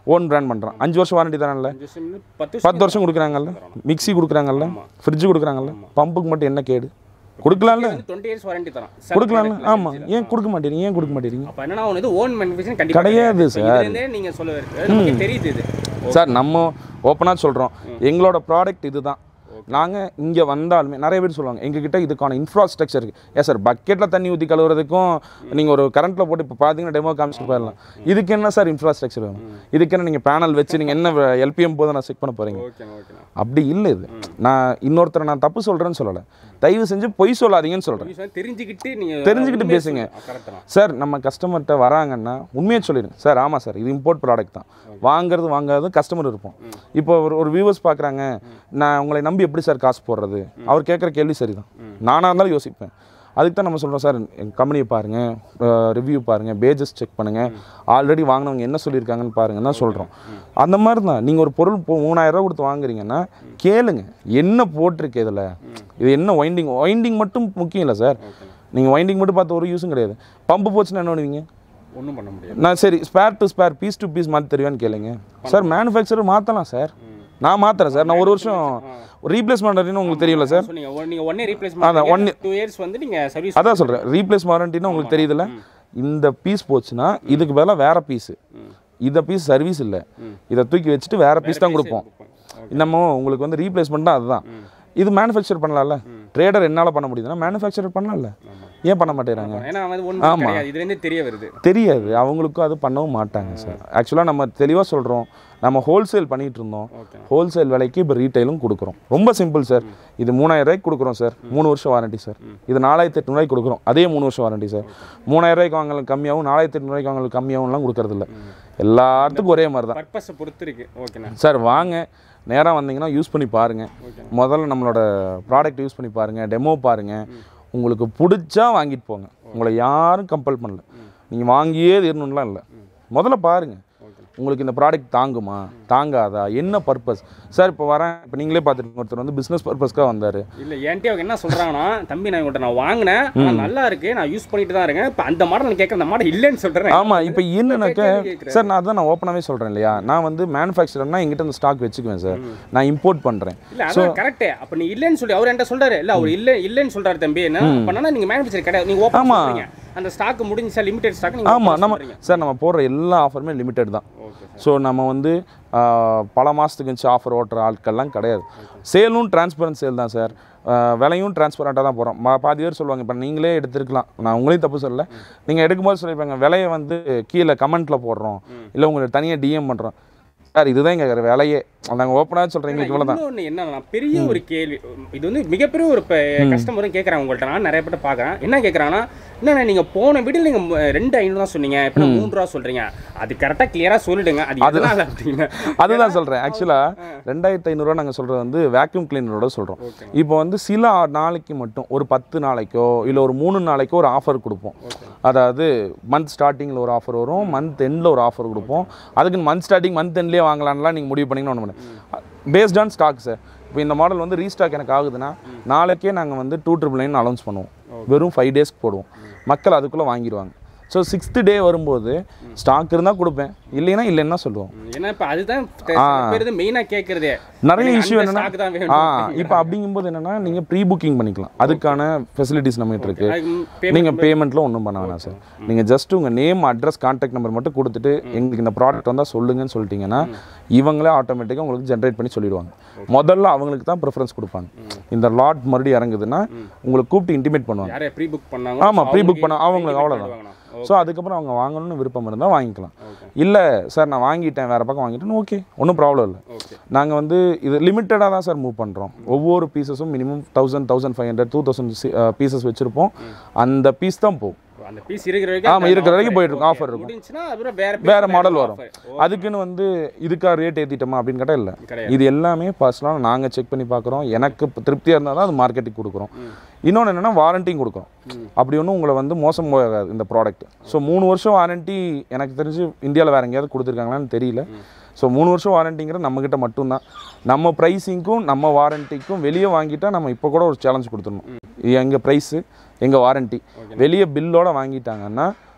ஓன் பிராண்ட் பண்ணுறான் அஞ்சு வருஷம் வாரண்டி தானே அஞ்சு வருஷம் பத்து பத்து வருஷம் கொடுக்குறாங்கல்ல மிக்ஸி கொடுக்குறாங்கல்ல ஃப்ரிட்ஜு கொடுக்குறாங்கல்ல பம்புக்கு மட்டும் என்ன கேடு கொடுக்கலாம்ல டுவெண்ட்டி இயர்ஸ் வாரண்டி தரோம் கொடுக்கலாம்ல ஆமாம் ஏன் கொடுக்க மாட்டேறீங்க ஏன் கொடுக்க மாட்டேறீங்க அப்போ என்னன்னா ஒன்று இது ஓன் மேனுஃபேக்சரிங் கண்டிப்பாக கிடையாது சார் இதுலேருந்தே நீங்கள் சொல்ல வருது நமக்கு தெரியுது இது சார் நம்ம ஓப்பனாக சொல்கிறோம் எங்களோட ப்ராடக்ட் இதுதான் நாங்கள் இங்கே வந்தாலுமே நிறைய பேர் சொல்லுவாங்க எங்ககிட்ட இதுக்கான இன்ஃப்ராஸ்ட்ரக்சர் இருக்குது ஏன் சார் பக்கெட்டில் தண்ணி ஊற்றி கழுவுறதுக்கும் நீங்கள் ஒரு கரண்ட்டில் போட்டு இப்போ பார்த்தீங்கன்னா டெமோ காமிச்சிட்டு போயிடலாம் இதுக்கு என்ன சார் இன்ஃப்ராஸ்ட்ரக்சர் வேணும் இதுக்கு என்ன நீங்கள் பேனல் வச்சு நீங்கள் என்ன எல்பிஎம் போது நான் செக் பண்ண போகிறீங்க ஓகேண்ணா ஓகேண்ணா அப்படி இல்லை இது நான் இன்னொருத்தரை நான் தப்பு சொல்கிறேன்னு சொல்லலை தயவு செஞ்சு பொய் சொல்லாதீங்கன்னு சொல்கிறேன் நீங்க தெரிஞ்சுக்கிட்டு நீங்கள் தெரிஞ்சுக்கிட்டு பேசுங்க. கரெக்ட் தான் சார் நம்ம கஸ்டமர்கிட்ட வராங்கன்னா உண்மையை சொல்லிடுங்க சார் ஆமாம் சார் இது இம்போர்ட் ப்ராடக்ட் தான் வாங்குறது வாங்காதது கஸ்டமர் இருப்போம் இப்போ ஒரு ஒரு வியூவர்ஸ் பார்க்குறாங்க நான் உங்களை நம்பி எப்படி சார் காசு போடுறது அவர் கேட்குற கேள்வி சரிதான் நானாக இருந்தாலும் யோசிப்பேன் அதுக்கு தான் நம்ம சொல்கிறோம் சார் எங்கள் கம்பெனியை பாருங்கள் ரிவ்யூ பாருங்கள் பேஜஸ் செக் பண்ணுங்கள் ஆல்ரெடி வாங்கினவங்க என்ன சொல்லியிருக்காங்கன்னு பாருங்கன்னு தான் சொல்கிறோம் அந்த மாதிரி தான் நீங்கள் ஒரு பொருள் இப்போ மூணாயிரரூவா கொடுத்து வாங்குறீங்கன்னா கேளுங்க என்ன போட்டிருக்கு இதில் இது என்ன வைண்டிங் வைண்டிங் மட்டும் முக்கியம் இல்லை சார் நீங்கள் வைண்டிங் மட்டும் பார்த்து ஒரு யூஸும் கிடையாது பம்பு போச்சுன்னா என்ன பண்ணுவீங்க ஒன்றும் பண்ண முடியாது நான் சரி spare to spare piece to piece மாற்றி தருவேன்னு கேளுங்க சார் மேனுஃபேக்சரர் மாற்றலாம் சார் நான் மாற்றுறேன் சார் நான் ஒரு வருஷம் ரீப்ளேஸ் பண்ணுறேன்னு உங்களுக்கு தெரியல சார் சொன்னீங்க ஒன் நீங்கள் ஒன்னே ரீப்ளேஸ் அதான், one டூ இயர்ஸ் வந்து நீங்கள் சர்வீஸ் அதான் சொல்கிறேன் ரீப்ளேஸ் வாரண்டின்னு உங்களுக்கு தெரியுதுல்ல இந்த பீஸ் போச்சுன்னா இதுக்கு பதிலாக வேற பீஸு இந்த பீஸ் சர்வீஸ் இல்லை இதை தூக்கி வச்சுட்டு வேற பீஸ் தான் கொடுப்போம் நம்ம உங்களுக்கு வந்து ரீப்ளேஸ்மெண்ட் தான் அதுதான் இது மேனுஃபேக்சர் பண்ணலாம்ல ட்ரேடர் என்னால் பண்ண முடியுதுன்னா மேனுஃபேக்சர் பண்ணலாம்ல ஏன் பண்ண மாட்டேறாங்க ஏன்னா வந்து ஒன்றும் கிடையாது இதுலேருந்து தெரிய வருது தெரியாது அவங்களுக்கும் அது பண்ணவும் மாட்டாங்க சார் ஆக்சுவலாக நம்ம தெளிவாக சொல்கிறோம் நம்ம ஹோல்சேல் பண்ணிட்டு இருந்தோம் ஓகே ஹோல்சேல் விலைக்கு இப்போ ரீட்டைலும் கொடுக்குறோம் ரொம்ப சிம்பிள் சார் இது மூணாயிரம் ரூபாய்க்கு கொடுக்குறோம் சார் மூணு வருஷம் வாரண்டி சார் இது நாலாயிரத்தி எட்நூறுவாய்க்கு கொடுக்குறோம் அதே மூணு வருஷம் வாரண்டி சார் மூணாயிரம் ரூபாய்க்கு வாங்கலாம் கம்மியாகவும் நாலாயிரத்தி எட்நூறுவாய்க்கு வாங்கலாம் கம்மியாகவும்லாம் கொடுக்கறதில்ல எல்லாத்துக்கும் ஒரே மாதிரி தான் பர்பஸை பொறுத்து இருக்கு ஓகேண்ணா சார் வாங்க நேராக வந்தீங்கன்னா யூஸ் பண்ணி பாருங்கள் முதல்ல நம்மளோட ப்ராடக்ட் யூஸ் பண்ணி பாருங்கள் டெமோ பாருங்கள் உங்களுக்கு பிடிச்சா வாங்கிட்டு போங்க உங்களை யாரும் கம்பல் பண்ணல நீங்கள் வாங்கியே தீரணும்லாம் இல்லை முதல்ல பாருங்கள் உங்களுக்கு இந்த ப்ராடக்ட் தாங்குமா தாங்காதா என்ன பர்பஸ் சார் இப்போ வரேன் இப்போ நீங்களே பார்த்துருக்கீங்க ஒருத்தர் வந்து பிஸ்னஸ் பர்பஸ்க்காக வந்தார் இல்ல என்கிட்ட அவங்க என்ன சொல்றாங்கன்னா தம்பி நான் இவங்கள்ட்ட நான் வாங்கினேன் ஆனா நல்லா இருக்கு நான் யூஸ் பண்ணிட்டு தான் இருக்கேன் இப்போ அந்த மாடல் கேட்க அந்த மாடல் இல்லைன்னு சொல்றேன் ஆமாம் இப்போ என்னன்னாக்க கேள்வி கேட்குறேன். சார் நான் அதான் நான் ஓப்பனாகவே சொல்கிறேன் இல்லையா நான் வந்து மேனுஃபேக்சரர்னா எங்கிட்ட இந்த ஸ்டாக் வச்சுக்குவேன் சார் நான் இம்போர்ட் பண்ணுறேன் இல்ல அதான் கரெக்ட் அப்ப நீ இல்லைன்னு சொல்லி அவர் என்கிட்ட சொல்றாரு இல்ல அவர் இல்ல இல்லைன்னு சொல்றாரு தம்பி என்ன பண்ணா நீங்க மேனுஃபேக்சர் கிடையாது நீங்க ஓப்பன் ஆமா. பண்றீங்க அந்த ஸ்டாக் முடிஞ்சா லிமிடெட் ஸ்டாக் நீங்க ஆமாம் open நம்ம பண்றீங்க. சார் நம்ம போடுற எல்லா ஆஃபருமே லிமிட்டட் தான் ஓகே ஸோ நம்ம வந்து ஆ, பல மாதத்துக்கு வச்சு ஆஃபர் ஓட்டுற ஆட்கள்லாம் கிடையாது சேலும் டிரான்ஸ்பரன்ட் சேல் தான் சார் ஆ, விலையும் டிரான்ஸ்பரண்ட்டாக தான் போகிறோம் பாதி பேர் சொல்லுவாங்க இப்போ நீங்களே எடுத்துருக்கலாம் நான் உங்களையும் தப்பு சொல்லல நீங்கள் எடுக்கும்போது சொல்லியிருப்பாங்க விலையை வந்து கீழே கமெண்ட்டில் போடுறோம் இல்லை உங்களுக்கு தனியாக டிஎம் பண்ணுறோம் சார் இதுதான் எங்கள் விலையே நாங்கள் ஓப்பனாக சொல்கிறேன் எங்களுக்கு இவ்வளோ தான் இன்னொன்னு என்னன்னா பெரிய ஒரு கேள்வி இது வந்து மிகப்பெரிய ஒரு கஸ்டமரும் கேட்குறாங்க உங்கள்ட்ட நான் நிறைய பேர் பார்க்குறேன் என்ன கேட்குறாங்கன்னா என்னண்ணா நீங்க போன வீடியோ நீங்க ம- ரெண்டு ஐநூறு தான் சொன்னீங்க இப்போ நான் மூணு ரூபா சொல்றீங்க அது கரெக்டாக கிளியரா சொல்லிடுங்க அது எதனால அப்படிங்க அதுதான் சொல்கிறேன் ஆக்சுவலாக ரெண்டாயிரத்தி ஐநூறுரூவா நாங்கள் சொல்கிறது வந்து வேக்யூம் கிளீனரோட சொல்கிறோம் ஓகே இப்போ வந்து சில ஆ- நாளைக்கு மட்டும் ஒரு பத்து நாளைக்கோ இல்லை ஒரு மூணு நாளைக்கோ ஒரு ஆஃபர் கொடுப்போம் அதாவது மந்த் ஸ்டார்டிங்கில் ஒரு ஆஃபர் வரும் மந்த் எண்டில் ஒரு ஆஃபர் கொடுப்போம் அதுக்கு மந்த் ஸ்டார்டிங் மந்த் எண்ட்லேயே வாங்கலாம்லாம் நீங்கள் முடிவு பண்ணிங்கன்னு ஒன்று பண்ணு பேஸ்ட் ஆன் ஸ்டாக் சார் இப்போ இந்த மாடல் வந்து ரீஸ்டாக் எனக்கு ஆகுதுன்னா நாளைக்கே நாங்கள் வந்து டூ ட்ரிபிள் நைன் அனௌன்ஸ் பண்ணுவோம் வெறும் ஃபைவ் டேஸ்க்கு போடுவோம் மக்கள் அதுக்குள்ளே வாங்கிடுவாங்க ஸோ சிக்ஸ்த்து டே வரும்போது ஸ்டாக் இருந்தால் கொடுப்பேன் இல்லைன்னா இல்லைன்னா சொல்லுவோம் ம், ஏன்னா இப்போ அதுதான் சில பேர் இது மெயினாக கேட்குறதே நிறைய இஷ்யூ என்னன்னா ஸ்டாக் தான் ஆ வேணும் இப்போ அப்படிங்கும்போது என்னன்னா நீங்கள் ப்ரீ புக்கிங் பண்ணிக்கலாம் அதுக்கான ஃபெசிலிட்டிஸ் நம்மகிட்ட இருக்கு அதுக்கு payment நீங்கள் பேமெண்ட்டில் ஒன்றும் பண்ண வேணாம் சார் நீங்கள் ஜஸ்ட் உங்கள் நேம் அட்ரஸ் கான்டாக்ட் நம்பர் மட்டும் கொடுத்துட்டு எங்களுக்கு இந்த ப்ராடக்ட் வந்தால் சொல்லுங்கன்னு சொல்லிட்டீங்கன்னா இவங்களே ஆட்டோமேட்டிக்காக உங்களுக்கு ஜென்ரேட் பண்ணி சொல்லிடுவாங்க முதல்ல அவங்களுக்கு தான் ப்ரிஃபரன்ஸ் கொடுப்பாங்க இந்த லாட் மறுபடியும் இறங்குதுன்னா உங்களுக்கு கூப்பிட்டு இன்டிமேட் பண்ணுவாங்க யாரையா ப்ரீ புக் பண்ணாங்க ஆமா, pre-book பண்ணா அவங்களுக்கு அவ்வளவுதான். ஸோ அதுக்கப்புறம் அவங்க வாங்கணும்னு விருப்பம் இருந்தால் வாங்கிக்கலாம் இல்லை சார் நான் வாங்கிட்டேன் வேறு பக்கம் வாங்கிட்டேன்னு ஓகே ஒன்றும் ப்ராப்ளம் இல்லை ஓகே நாங்கள் வந்து இது லிமிட்டடாக தான் சார் மூவ் பண்ணுறோம் ஒவ்வொரு பீசஸும் minimum thousand thousand five hundred two thousand pieces வச்சுருப்போம் அந்த பீஸ் தான் போகும் அந்த பீஸ் இருக்கிற வரைக்கும் ஆமா, அந்த இருக்கிற வரைக்கும் offer. போயிட்டு இருக்கும், Okay. offer இருக்கும். முடிஞ்சுச்சுன்னா அப்புறம் வேற வேற piece மாடல் வேற வரும் offer. ஓ, அதுக்குன்னு வந்து இதுக்கா ரேட் ஏற்றிட்டோமா அப்படின்னு கேட்டால் இல்லை கிடையாது. இது எல்லாமே பர்சனலாக நாங்கள் செக் பண்ணி பார்க்குறோம் எனக்கு இப்ப திருப்தியாக இருந்தால் தான் அது மார்க்கெட்டுக்கு கொடுக்குறோம் இன்னொன்று என்னென்னா வாரண்டியும் கொடுக்குறோம் அப்படி ஒன்றும் உங்களை வந்து மோசம் போகாது இந்த ப்ராடக்ட் ஸோ மூணு வருஷம் வாரண்டி எனக்கு தெரிஞ்சு இந்தியாவில் வேறு எங்கேயாவது கொடுத்துருக்காங்களான்னு தெரியல ஸோ மூணு வருஷம் வாரண்டிங்கிற நம்மக்கிட்ட மட்டும்தான் நம்ம ப்ரைஸிங்க்கும் நம்ம வாரண்டிக்கும் வெளியே வாங்கிட்டா நம்ம இப்போ கூட ஒரு சேலஞ்ச் கொடுத்துடணும் இது எங்கள் ப்ரைஸு எங்கள் வாரண்டி வெளியே பில்லோட வாங்கிட்டாங்கன்னா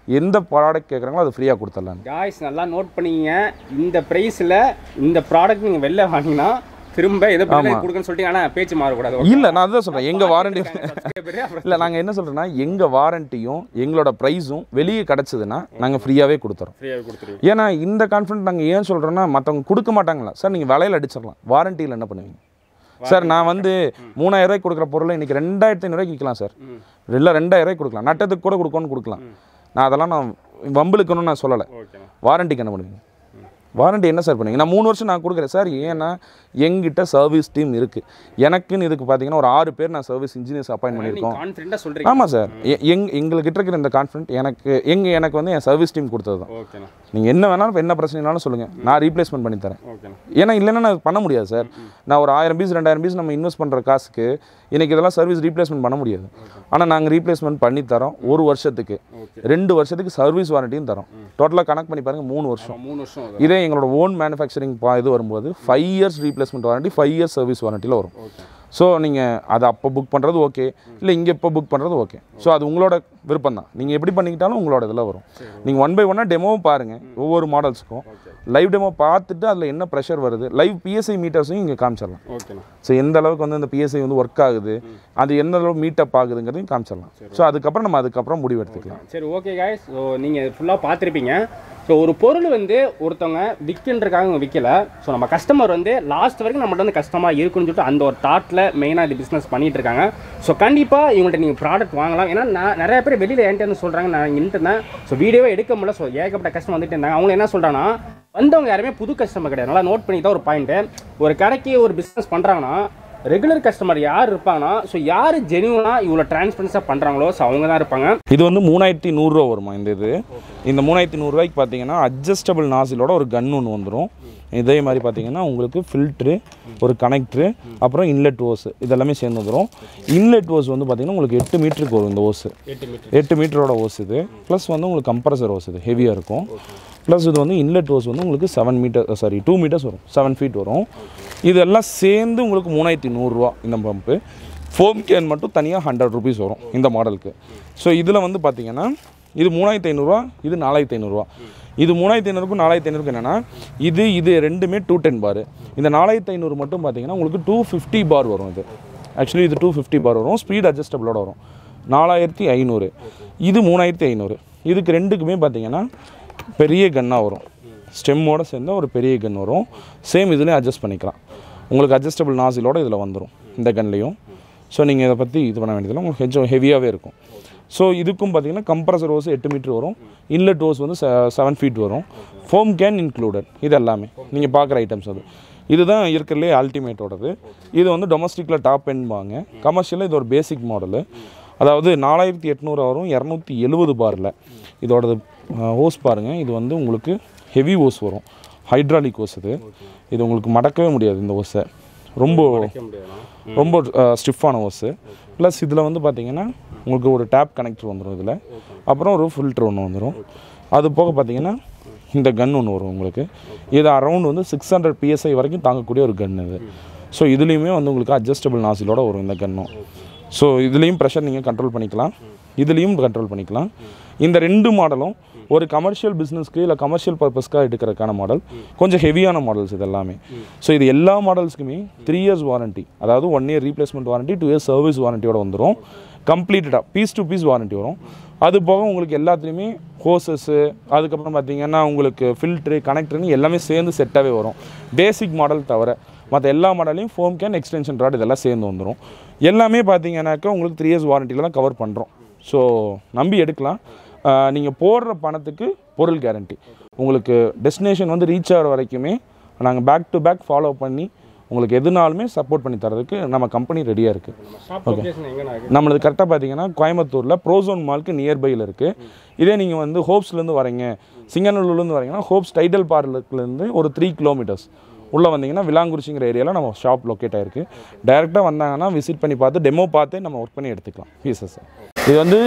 எந்த ப்ராடக்ட் கேட்குறாங்களோ அது ஃப்ரீயாக கொடுத்துடலாம் காய்ஸ் நல்லா நோட் பண்ணிக்கங்க இந்த ப்ரைஸில் இந்த ப்ராடக்ட் நீங்கள் வெளில வாங்கினா திரும்ப எதை பற்றி கொடுக்குன்னு சொல்லிட்டு ஆனால் பேச்சு மாறக்கூடாது இல்லை நான் அதுதான் சொல்கிறேன் எங்கள் வாரண்டி subscriber, அப்புறம் இல்லை நாங்கள் என்ன சொல்கிறோன்னா எங்கள் வாரண்டியும் எங்களோட ப்ரைஸும் வெளியே கிடச்சிதுன்னா நாங்கள் ஃப்ரீயாகவே கொடுத்துறோம் ஃப்ரீயாக கொடுத்துருவீங்க ஏன்னா இந்த கான்ஃபிடென்ட் நாங்கள் ஏன் சொல்கிறோன்னா மற்றவங்க கொடுக்க மாட்டாங்களா சார் நீங்கள் விலையில அடிச்சிடலாம் வாரண்டியில் என்ன பண்ணுவீங்க சார் நான் வந்து மூணாயிரம் ரூபாய்க்கு கொடுக்குற பொருளை இன்றைக்கி ரெண்டாயிரத்தி ஐநூறுவாய்க்கு விற்கலாம் சார் இல்லை ரெண்டாயிரம் ரூபாய்க்கு கொடுக்கலாம் நட்டத்துக்கு கூட கொடுக்கணும்னு கொடுக்கலாம் நான் அதெல்லாம் நான் வம்பிழுக்கணும்னு நான் சொல்லலை ஓகேண்ணா வாரண்டிக்கு என்ன பண்ணுவீங்க வாரண்டி என்ன சார் பண்ணுவீங்க நான் மூணு வருஷம் நான் கொடுக்குறேன் சார் ஏன்னா எங்கிட்ட சர்வீஸ் டீம் இருக்குது எனக்குன்னு இதுக்கு பார்த்தீங்கன்னா ஒரு ஆறு பேர் நான் சர்வீஸ் இன்ஜினியர்ஸ் அப்பாயின் பண்ணியிருக்கோம் கான்ஃபிடென்ட்டாக சொல்கிறீங்க ஆமாம் சார் எ- எங் எங்கள்கிட்ட இருக்கிற இந்த கான்ஃபிடென்ட் எனக்கு எங்க எனக்கு வந்து என் சர்வீஸ் டீம் கொடுத்தது தான் ஓகேண்ணா நீங்கள் என்ன வேணாலும் என்ன பிரச்சனைனாலும் சொல்லுங்கள் நான் ரீப்ளேஸ்மெண்ட் பண்ணி தரேன் ஓகேண்ணா ஏன்னா இல்லைன்னா நான் பண்ண முடியாது சார் நான் ஒரு ஆயிரம் பீஸ் ரெண்டாயிரம் பீஸ் நம்ம இன்வெஸ்ட் பண்ணுற காசுக்கு இன்னைக்கு இதெல்லாம் சர்வீஸ் ரீப்ளேஸ்மெண்ட் பண்ண முடியாது ஆனால் நாங்கள் ரீப்ளேஸ்மெண்ட் பண்ணி தரோம் ஒரு வருஷத்துக்கு ரெண்டு வருஷத்துக்கு சர்வீஸ் வாரண்டியும் தரோம் டோட்டலாக கணக்கு பண்ணி பாருங்கள் மூணு வருஷம் மூணு வருஷம் ஆகுது. இதே எங்களோட ஓன் மேனுஃபேக்சரிங் இது வரும்போது five years replacement warranty five years service வாரண்டியில் வரும் ஸோ நீங்கள் அதை அப்போ புக் பண்ணுறது ஓகே இல்லை இங்கே இப்போ புக் பண்ணுறது ஓகே ஸோ அது உங்களோட விருப்பம் தான் நீங்கள் எப்படி பண்ணிக்கிட்டாலும் உங்களோட இதில் வரும் நீங்கள் ஒன் பை ஒன்னாக டெமோவும் பாருங்கள் ஒவ்வொரு மாடல்ஸுக்கும் லைவ் டெமோ பார்த்துட்டு அதில் என்ன ப்ரெஷர் வருது லைவ் பிஎஸ்ஐ மீட்டர்ஸையும் இங்கே காமிச்சிடலாம் ஓகேண்ணா ஸோ எந்த அளவுக்கு வந்து அந்த பிஎஸ்ஐ வந்து ஒர்க் ஆகுது அது எந்த அளவுக்கு மீட்டப் ஆகுதுங்கிறதையும் காமிச்சிடலாம் ஸோ அதுக்கப்புறம் நம்ம அதுக்கப்புறம் முடிவு எடுத்துக்கலாம் சரி ஓகே காய்ஸ் ஸோ நீங்கள் ஃபுல்லாக பார்த்துருப்பீங்க ஸோ ஒரு பொருள் வந்து ஒருத்தவங்க விற்கின்றக்காக அவங்க விற்கல ஸோ நம்ம கஸ்டமர் வந்து லாஸ்ட் வரைக்கும் நம்மகிட்ட வந்து கஸ்டமர் இருக்குன்னு சொல்லிட்டு அந்த ஒரு தாட்டில் மெயினாக இது பிஸ்னஸ் பண்ணிட்டு இருக்காங்க ஸோ கண்டிப்பாக இவங்கள்ட்ட நீங்கள் ப்ராடக்ட் வாங்கலாம் ஏன்னா நான் நிறைய பேர் வெளியில் என்கிட்ட வந்து சொல்கிறாங்க நான் இங்கே இருந்தேன் ஸோ வீடியோவே எடுக்க முடியல ஸோ ஏகப்பட்ட கஸ்டமர் வந்துட்டு இருந்தாங்க அவங்க என்ன சொல்கிறாங்கன்னா வந்தவங்க யாருமே புது கஸ்டமர் கிடையாது நல்லா நோட் பண்ணி தான் ஒரு பாயிண்ட்டு ஒரு கடைக்கு ஒரு பிஸ்னஸ் பண்ணுறாங்கன்னா ரெகுலர் கஸ்டமர் யார் இருப்பாங்கன்னா ஸோ யார் ஜெனியூனாக இவ்வளோ டிரான்ஸ்பரன்ஸாக பண்ணுறாங்களோ ஸோ அவங்க தான் இருப்பாங்க இது வந்து மூணாயிரத்தி நூறுரூவா வருமா இந்த இது இந்த மூணாயிரத்தி நூறுரூவாய்க்கு பார்த்தீங்கன்னா அட்ஜஸ்டபிள் நாசிலோட ஒரு கன் ஒன்று வந்துடும் இதே மாதிரி பார்த்தீங்கன்னா உங்களுக்கு ஃபில்ட்ரு ஒரு கனெக்ட்ரு அப்புறம் இன்லெட் ஓஸ் இதெல்லாமே சேர்ந்து வந்துடும் இன்லெட் ஓஸ் வந்து பார்த்தீங்கன்னா உங்களுக்கு எட்டு மீட்டருக்கு வரும் இந்த ஓஸ் எட்டு மீட்டர் எட்டு மீட்டரோட ஓஸ் இது ப்ளஸ் வந்து உங்களுக்கு கம்ப்ரஸர் ஓஸ் இது ஹெவியாக இருக்கும் ப்ளஸ் இது வந்து இன்லெட் ஓஸ் வந்து உங்களுக்கு seven metre sorry two metres வரும் செவன் ஃபீட் வரும் இதெல்லாம் சேர்ந்து உங்களுக்கு மூணாயிரத்தி நூறுரூவா இந்த பம்பு ஃபோம் கேன் மட்டும் தனியாக ஹண்ட்ரட் ருபீஸ் வரும் இந்த மாடலுக்கு ஸோ இதில் வந்து பார்த்தீங்கன்னா இது மூணாயிரத்தி ஐநூறுரூவா இது நாலாயிரத்தி ஐநூறுரூவா இது மூணாயிரத்தி ஐநூறுக்கும் நாலாயிரத்தி ஐநூறுக்கும் என்னென்னா இது இது ரெண்டுமே டூ டென் பார் இந்த நாலாயிரத்தி ஐநூறு மட்டும் பார்த்தீங்கன்னா உங்களுக்கு டூ ஃபிஃப்டி பார் வரும் இது ஆக்சுவலி இது டூ ஃபிஃப்டி பார் வரும் ஸ்பீட் அட்ஜஸ்டபிளோட வரும் நாலாயிரத்தி ஐநூறு இது மூணாயிரத்தி ஐநூறு இதுக்கு ரெண்டுக்குமே பார்த்தீங்கன்னா பெரிய கன்னாக வரும் ஸ்டெம்மோட சேர்ந்த ஒரு பெரிய கன் வரும் சேம் இதுலேயும் அட்ஜஸ்ட் பண்ணிக்கலாம் உங்களுக்கு அட்ஜஸ்டபிள் நாசிலோட இதில் வந்துடும் இந்த கன்லேயும் ஸோ நீங்கள் இதை பற்றி இது பண்ண வேண்டியதில்லை உங்களுக்கு கொஞ்சம் ஹெவியாகவே இருக்கும் ஸோ இதுக்கும் பார்த்தீங்கன்னா கம்ப்ரஸர் ஓஸ் எட்டு மீட்டர் வரும் இன்லெட் ஓஸ் வந்து செவன் ஃபீட் வரும் ஃபோம் கேன் இன்க்ளூடட் இது எல்லாமே நீங்கள் பார்க்குற ஐட்டம்ஸ் அது இதுதான் இருக்கிறதுலே அல்டிமேட்டோடது இது வந்து டொமஸ்டிக்கில் டாப் எண்ட்பாங்க கமர்ஷியலில் இது ஒரு பேசிக் மாடலு அதாவது நாலாயிரத்தி எட்நூறு வரும் இரநூத்தி எழுபது பாரில் இதோடது ஓஸ் பாருங்கள் இது வந்து உங்களுக்கு ஹெவி ஓஸ் வரும் ஹைட்ராலிக் ஓஸ் இது இது உங்களுக்கு மடக்கவே முடியாது இந்த ஓஸை ரொம்ப வைக்க முடியாதுண்ணா ரொம்ப ஸ்டிஃபான ஓஸு ப்ளஸ் இதில் வந்து பார்த்தீங்கன்னா உங்களுக்கு ஒரு டேப் கனெக்டர் வந்துடும் இதில் அப்புறம் ஒரு ஃபில்டர் ஒன்று வந்துடும் அது போக பார்த்தீங்கன்னா இந்த கன் ஒன்று வரும் உங்களுக்கு இது அரௌண்ட் வந்து சிக்ஸ் ஹண்ட்ரட் பிஎஸ்ஐ வரைக்கும் தாங்கக்கூடிய ஒரு கன் இது ஸோ இதுலேயுமே வந்து உங்களுக்கு அட்ஜஸ்டபிள் நாசிலோட வரும் இந்த கன்னும் ஸோ இதுலேயும் ப்ரெஷர் நீங்கள் கண்ட்ரோல் பண்ணிக்கலாம் இதுலேயும் கண்ட்ரோல் பண்ணிக்கலாம் இந்த ரெண்டு மாடலும் ஒரு கமர்ஷியல் பிஸ்னஸ்க்கு இல்லை கமர்ஷியல் பர்பஸ்க்காக எடுக்கிறதுக்கான மாடல் கொஞ்சம் ஹெவியான மாடல்ஸ் இது எல்லாமே ஸோ இது எல்லா மாடல்ஸ்க்குமே த்ரீ இயர்ஸ் வாரண்டி அதாவது one year replacement warranty two years service வாரண்டியோட வந்துடும் கம்ப்ளீட்டடாக பீஸ் டு பீஸ் வாரண்டி வரும் அது போக உங்களுக்கு எல்லாத்துலேயுமே ஹோசஸ்ஸு அதுக்கப்புறம் பார்த்தீங்கன்னா உங்களுக்கு ஃபில்ட்ரு கனெக்டர்னு எல்லாமே சேர்ந்து செட்டாகவே வரும் பேசிக் மாடல் தவிர மற்ற எல்லா மாடலையும் ஃபோம் கேன் எக்ஸ்டென்ஷன் ராட் இதெல்லாம் சேர்ந்து வந்துடும் எல்லாமே பார்த்தீங்கன்னாக்கா உங்களுக்கு த்ரீ இயர்ஸ் வாரண்டியில் தான் கவர் பண்ணுறோம் ஸோ நம்பி எடுக்கலாம் நீங்கள் போடுற பணத்துக்கு பொருள் கேரண்டி உங்களுக்கு டெஸ்டினேஷன் வந்து ரீச் ஆகிற வரைக்குமே நாங்கள் பேக் டு பேக் ஃபாலோ பண்ணி உங்களுக்கு எதுனாலுமே சப்போர்ட் பண்ணி தரதுக்கு நம்ம கம்பெனி ரெடியாக இருக்குது ஷாப் லொகேஷன் எங்கண்ணா இருக்கு நம்மளது கரெக்டாக பார்த்தீங்கன்னா கோயம்புத்தூரில் ப்ரோசோன் மால்க்கு நியர்பையில் இருக்குது இதே நீங்கள் வந்து ஹோப்ஸ்லேருந்து வரீங்க சிங்கநல்லூர்லேருந்து வரீங்கன்னா ஹோப்ஸ் டைடல் பார்க்லேருந்து ஒரு த்ரீ கிலோமீட்டர்ஸ் உள்ளே வந்தீங்கன்னா விலாங்குறிச்சிங்கிற ஏரியாவில் நம்ம ஷாப் லொக்கேட் ஆயிருக்கு டைரெக்டாக வந்தாங்கன்னா விசிட் பண்ணி பார்த்து டெமோ பார்த்து நம்ம ஒர்க் பண்ணி எடுத்துக்கலாம் பீசஸ் இது வந்து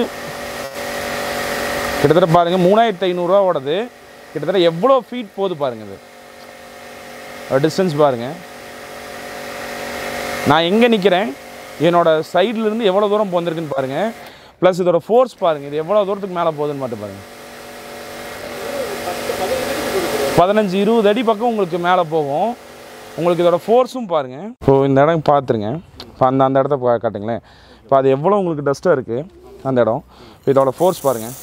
கிட்டத்தட்ட பாருங்கள் மூணாயிரத்து ஐநூறுரூவாவோடது கிட்டத்தட்ட எவ்வளோ ஃபீட் போகுது பாருங்கள் இது டிஸ்டன்ஸ் பாருங்கள் நான் எங்கே நிற்கிறேன் என்னோட சைடுல இருந்து எவ்வளோ தூரம் போந்திருக்குன்னு பாருங்கள் ப்ளஸ் இதோட ஃபோர்ஸ் பாருங்கள் இது எவ்வளோ தூரத்துக்கு மேலே போகுதுன்னு மட்டும் பாருங்கள் பதினஞ்சு இருபது அடி பக்கம் உங்களுக்கு மேலே போகும் உங்களுக்கு இதோட ஃபோர்ஸும் பாருங்கள் இப்போ இந்த இடம் பார்த்துருங்க இப்போ அந்த அந்த இடத்த பா- காட்டுங்களேன் இப்போ அது எவ்வளோ உங்களுக்கு டஸ்ட்டாக இருக்குது அந்த இடம் இப்போ இதோட ஃபோர்ஸ் பாருங்கள்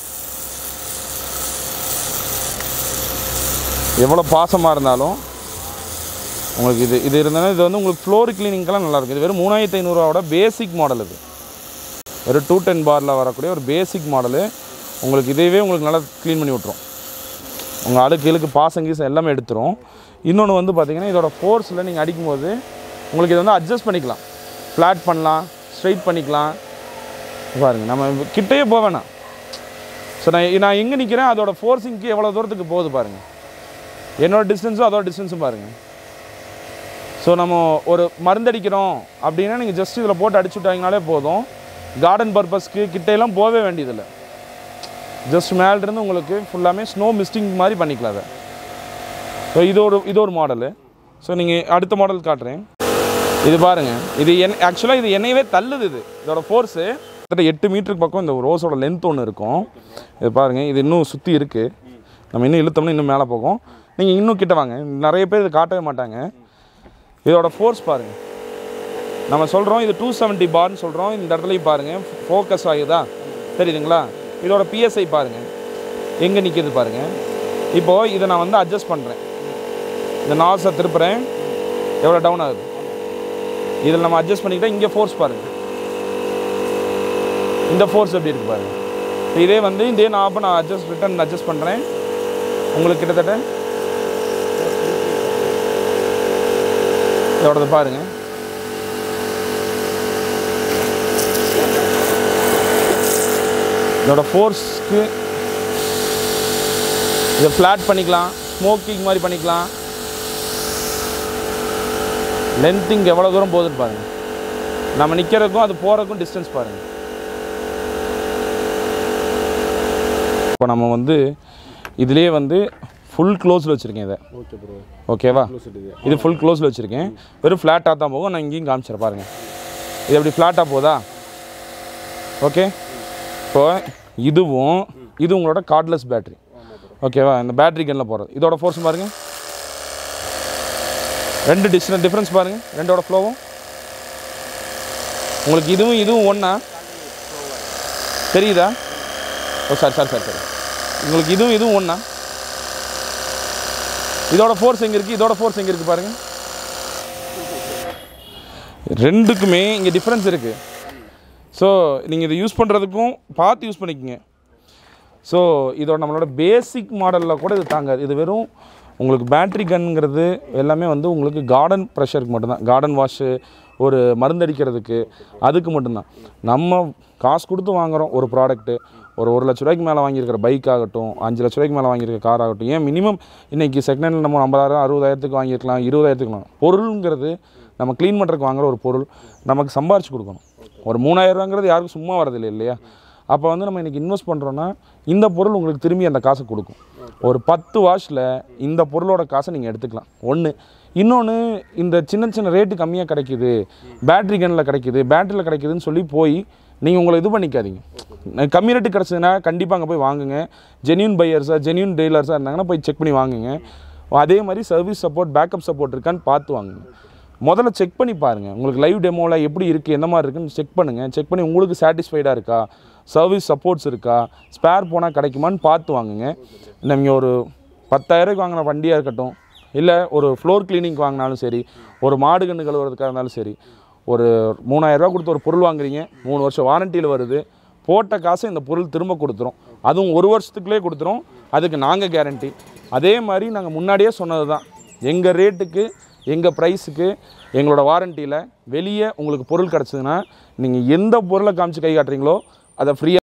எவ்வளோ பாசமாக இருந்தாலும் உங்களுக்கு இது இது இருந்தாலும் இது வந்து உங்களுக்கு ஃப்ளோர் கிளீனிங்க்கெல்லாம் நல்லாயிருக்கும் இது வெறும் மூணாயிரத்தி ஐநூறுரூவாவோட பேசிக் மாடல் இது ஒரு டூ டென் பாரில் வரக்கூடிய ஒரு பேசிக் மாடலு உங்களுக்கு இதையவே உங்களுக்கு நல்லா க்ளீன் பண்ணி விட்ரும் உங்கள் அழுக்கு இழுக்கு பாசம் கீசம் எல்லாமே எடுத்துரும் இன்னொன்று வந்து பார்த்தீங்கன்னா இதோட ஃபோர்ஸில் நீங்கள் அடிக்கும்போது உங்களுக்கு இதை வந்து அட்ஜஸ்ட் பண்ணிக்கலாம் ஃப்ளாட் பண்ணலாம் ஸ்ட்ரைட் பண்ணிக்கலாம் பாருங்கள் நம்ம கிட்டேயே போக வேணாம் ஸோ நான் நான் எங்கே நிற்கிறேன் அதோட ஃபோர்ஸிங்க்கு எவ்வளோ தூரத்துக்கு போகுது பாருங்கள் என்னோட டிஸ்டன்ஸும் அதோட டிஸ்டன்ஸும் பாருங்கள் ஸோ நம்ம ஒரு மருந்தடிக்கிறோம் அப்படின்னா நீங்கள் ஜஸ்ட் இதில் போட்டு அடிச்சு விட்டாங்கனாலே போதும் கார்டன் பர்பஸ்க்கு கிட்டையெல்லாம் போகவே வேண்டியதில்லை ஜஸ்ட் மேலிருந்து உங்களுக்கு ஃபுல்லாமே ஸ்னோ மிஸ்டிங் மாதிரி பண்ணிக்கலாம் அதை ஸோ இது ஒரு இது ஒரு மாடலு ஸோ நீங்கள் அடுத்த மாடல் காட்டுறேன் இது பாருங்கள் இது என் ஆக்சுவலாக இது என்னையவே தள்ளுது இது இதோட ஃபோர்ஸு கிட்டத்தட்ட எட்டு மீட்டருக்கு பக்கம் இந்த ரோஸோட லென்த் ஒன்று இருக்கும் இது பாருங்கள் இது இன்னும் சுற்றி இருக்குது நம்ம இன்னும் இழுத்தோம்னா இன்னும் மேலே போகும் நீங்கள் இன்னும் கிட்ட வாங்க நிறைய பேர் இது காட்டவே மாட்டாங்க இதோட ஃபோர்ஸ் பாருங்கள் நம்ம சொல்கிறோம் இது டூ செவன்ட்டி பார்னு சொல்கிறோம் இந்த இடத்துலையும் பாருங்கள் ஃபோக்கஸ் ஆகுதா தெரியுதுங்களா இதோட பிஎஸ்ஐ பாருங்கள் எங்கே நிற்கிது பாருங்கள் இப்போது இதை நான் வந்து அட்ஜஸ்ட் பண்ணுறேன் இந்த நாஸை திருப்புறேன் எவ்வளோ டவுன் ஆகுது இதில் நம்ம அட்ஜஸ்ட் பண்ணிக்கிட்டா இங்கே ஃபோர்ஸ் பாருங்கள் இந்த ஃபோர்ஸ் எப்படி இருக்குது பாருங்கள் இப்ப இதே வந்து இதே நான் நான் அட்ஜஸ்ட் ரிட்டன் அட்ஜஸ்ட் பண்ணுறேன் உங்களுக்கு கிட்டத்தட்ட இதோடது பாருங்க இதோட ஃபோர்ஸ்க்கு இதை ஃப்ளாட் பண்ணிக்கலாம் ஸ்மோக்கிங் மாதிரி பண்ணிக்கலாம் லென்த்திங் எவ்வளோ தூரம் போகுதுன்னு பாருங்கள் நம்ம நிற்கிறதுக்கும் அது போகிறதுக்கும் டிஸ்டன்ஸ் பாருங்கள் இப்போ நம்ம வந்து இதுலேயே வந்து ஃபுல் க்ளோஸில் வச்சுருக்கேன் இதை ஓகே ப்ரோ ஓகேவா இது இது ஃபுல் க்ளோஸில் வச்சுருக்கேன் வெறும் ஃப்ளாட்டாக தான் போகும் நான் இங்கேயும் காமிச்சிடறேன் பாருங்கள் இது எப்படி ஃப்ளாட்டாக போதா ஓகே இப்போ இதுவும் இது உங்களோட கார்ட்லெஸ் பேட்டரி ஓகேவா இந்த பேட்டரி கன்னில் போகிறது இதோட ஃபோர்ஸ் பாருங்கள் ரெண்டு டிஸ்டன் டிஃப்ரென்ஸ் பாருங்கள் ரெண்டோட ஃப்ளோவும் உங்களுக்கு இதுவும் இதுவும் ஒன்றா தெரியுதா oh sorry sorry sorry sorry உங்களுக்கு இதுவும் இதுவும் ஒன்றா இதோட ஃபோர்ஸ் எங்கே இருக்குது இதோட ஃபோர்ஸ் எங்கே இருக்குது பாருங்கள் ரெண்டுக்குமே இங்கே டிஃப்ரென்ஸ் இருக்குது ஸோ நீங்கள் இதை யூஸ் பண்ணுறதுக்கும் பார்த்து யூஸ் பண்ணிக்கோங்க ஸோ இதோட நம்மளோட பேசிக் மாடலில் கூட இது தாங்காது இது வெறும் உங்களுக்கு பேட்ரி கன்ங்கிறது எல்லாமே வந்து உங்களுக்கு கார்டன் ப்ரெஷருக்கு மட்டும்தான் கார்டன் வாஷு ஒரு மருந்தடிக்கிறதுக்கு அதுக்கு மட்டும்தான் நம்ம காசு கொடுத்து வாங்குகிறோம் ஒரு ப்ராடக்ட்டு ஒரு ஒரு லட்ச ரூபாய்க்கு மேலே வாங்கியிருக்கிற பைக் ஆகட்டும் அஞ்சு லட்ச ரூபாய்க்கு மேலே வாங்கியிருக்க கார் ஆகட்டும் ஏன் மினிமம் இன்றைக்கி செகண்ட் ஹேண்டில் நம்ம ஐம்பதாயிரம் அறுபதாயிரத்துக்கு வாங்கியிருக்கலாம் இருபதாயிரத்துக்கு வாங்கலாம் பொருளுங்கிறது நம்ம க்ளீன் பண்ணுறதுக்கு வாங்குற ஒரு பொருள் நமக்கு சம்பாரிச்சு கொடுக்கணும் ஒரு மூணாயிரரூவாங்கிறது யாருக்கும் சும்மா வரதில்லை இல்லையா அப்போ வந்து நம்ம இன்றைக்கி இன்வெஸ்ட் பண்ணுறோன்னா இந்த பொருள் உங்களுக்கு திரும்பி அந்த காசை கொடுக்கும் ஒரு பத்து வாஷில் இந்த பொருளோட காசை நீங்கள் எடுத்துக்கலாம் ஒன்று இன்னொன்று இந்த சின்ன சின்ன ரேட்டு கம்மியாக கிடைக்குது பேட்ரி கன்னில் கிடைக்குது பேட்டரியில் கிடைக்குதுன்னு சொல்லி போய் நீங்கள் உங்களை இது பண்ணிக்காதீங்க கம்மி ரேட்டு கிடச்சதுன்னா கண்டிப்பாக அங்கே போய் வாங்குங்க ஜென்யூன் பையர்ஸாக ஜென்யூன் டீலர்ஸாக இருந்தாங்கன்னா போய் செக் பண்ணி வாங்குங்க அதே மாதிரி சர்வீஸ் சப்போர்ட் பேக்கப் சப்போர்ட் இருக்கான்னு பார்த்து வாங்குங்க முதல்ல செக் பண்ணி பாருங்கள் உங்களுக்கு லைவ் டெமோவில் எப்படி இருக்குது எந்த மாதிரி இருக்குன்னு செக் பண்ணுங்கள் செக் பண்ணி உங்களுக்கு சாட்டிஸ்ஃபைடாக இருக்கா சர்வீஸ் சப்போர்ட்ஸ் இருக்கா ஸ்பேர் போனால் கிடைக்குமான்னு பார்த்து வாங்குங்க நீங்கள் ஒரு பத்தாயிரூபாய்க்கு வாங்கின வண்டியாக இருக்கட்டும் இல்லை ஒரு ஃப்ளோர் கிளீனிங் வாங்கினாலும் சரி ஒரு மாடு கன்று கழுவுறதுக்காக இருந்தாலும் சரி ஒரு மூணாயிரரூவா கொடுத்து ஒரு பொருள் வாங்குறீங்க மூணு வருஷம் வாரண்டியில் வருது போட்ட காசை இந்த பொருள் திரும்ப கொடுத்துரும் அதுவும் ஒரு வருஷத்துக்குள்ளே கொடுத்துரும் அதுக்கு நாங்கள் கேரண்டி அதே மாதிரி நாங்கள் முன்னாடியே சொன்னது தான் எங்கள் ரேட்டுக்கு எங்கள் ப்ரைஸுக்கு எங்களோட வாரண்டியில் வெளியே உங்களுக்கு பொருள் கிடச்சதுன்னா நீங்கள் எந்த பொருளை காமிச்சு கை காட்டுறீங்களோ அதை ஃப்ரீயாக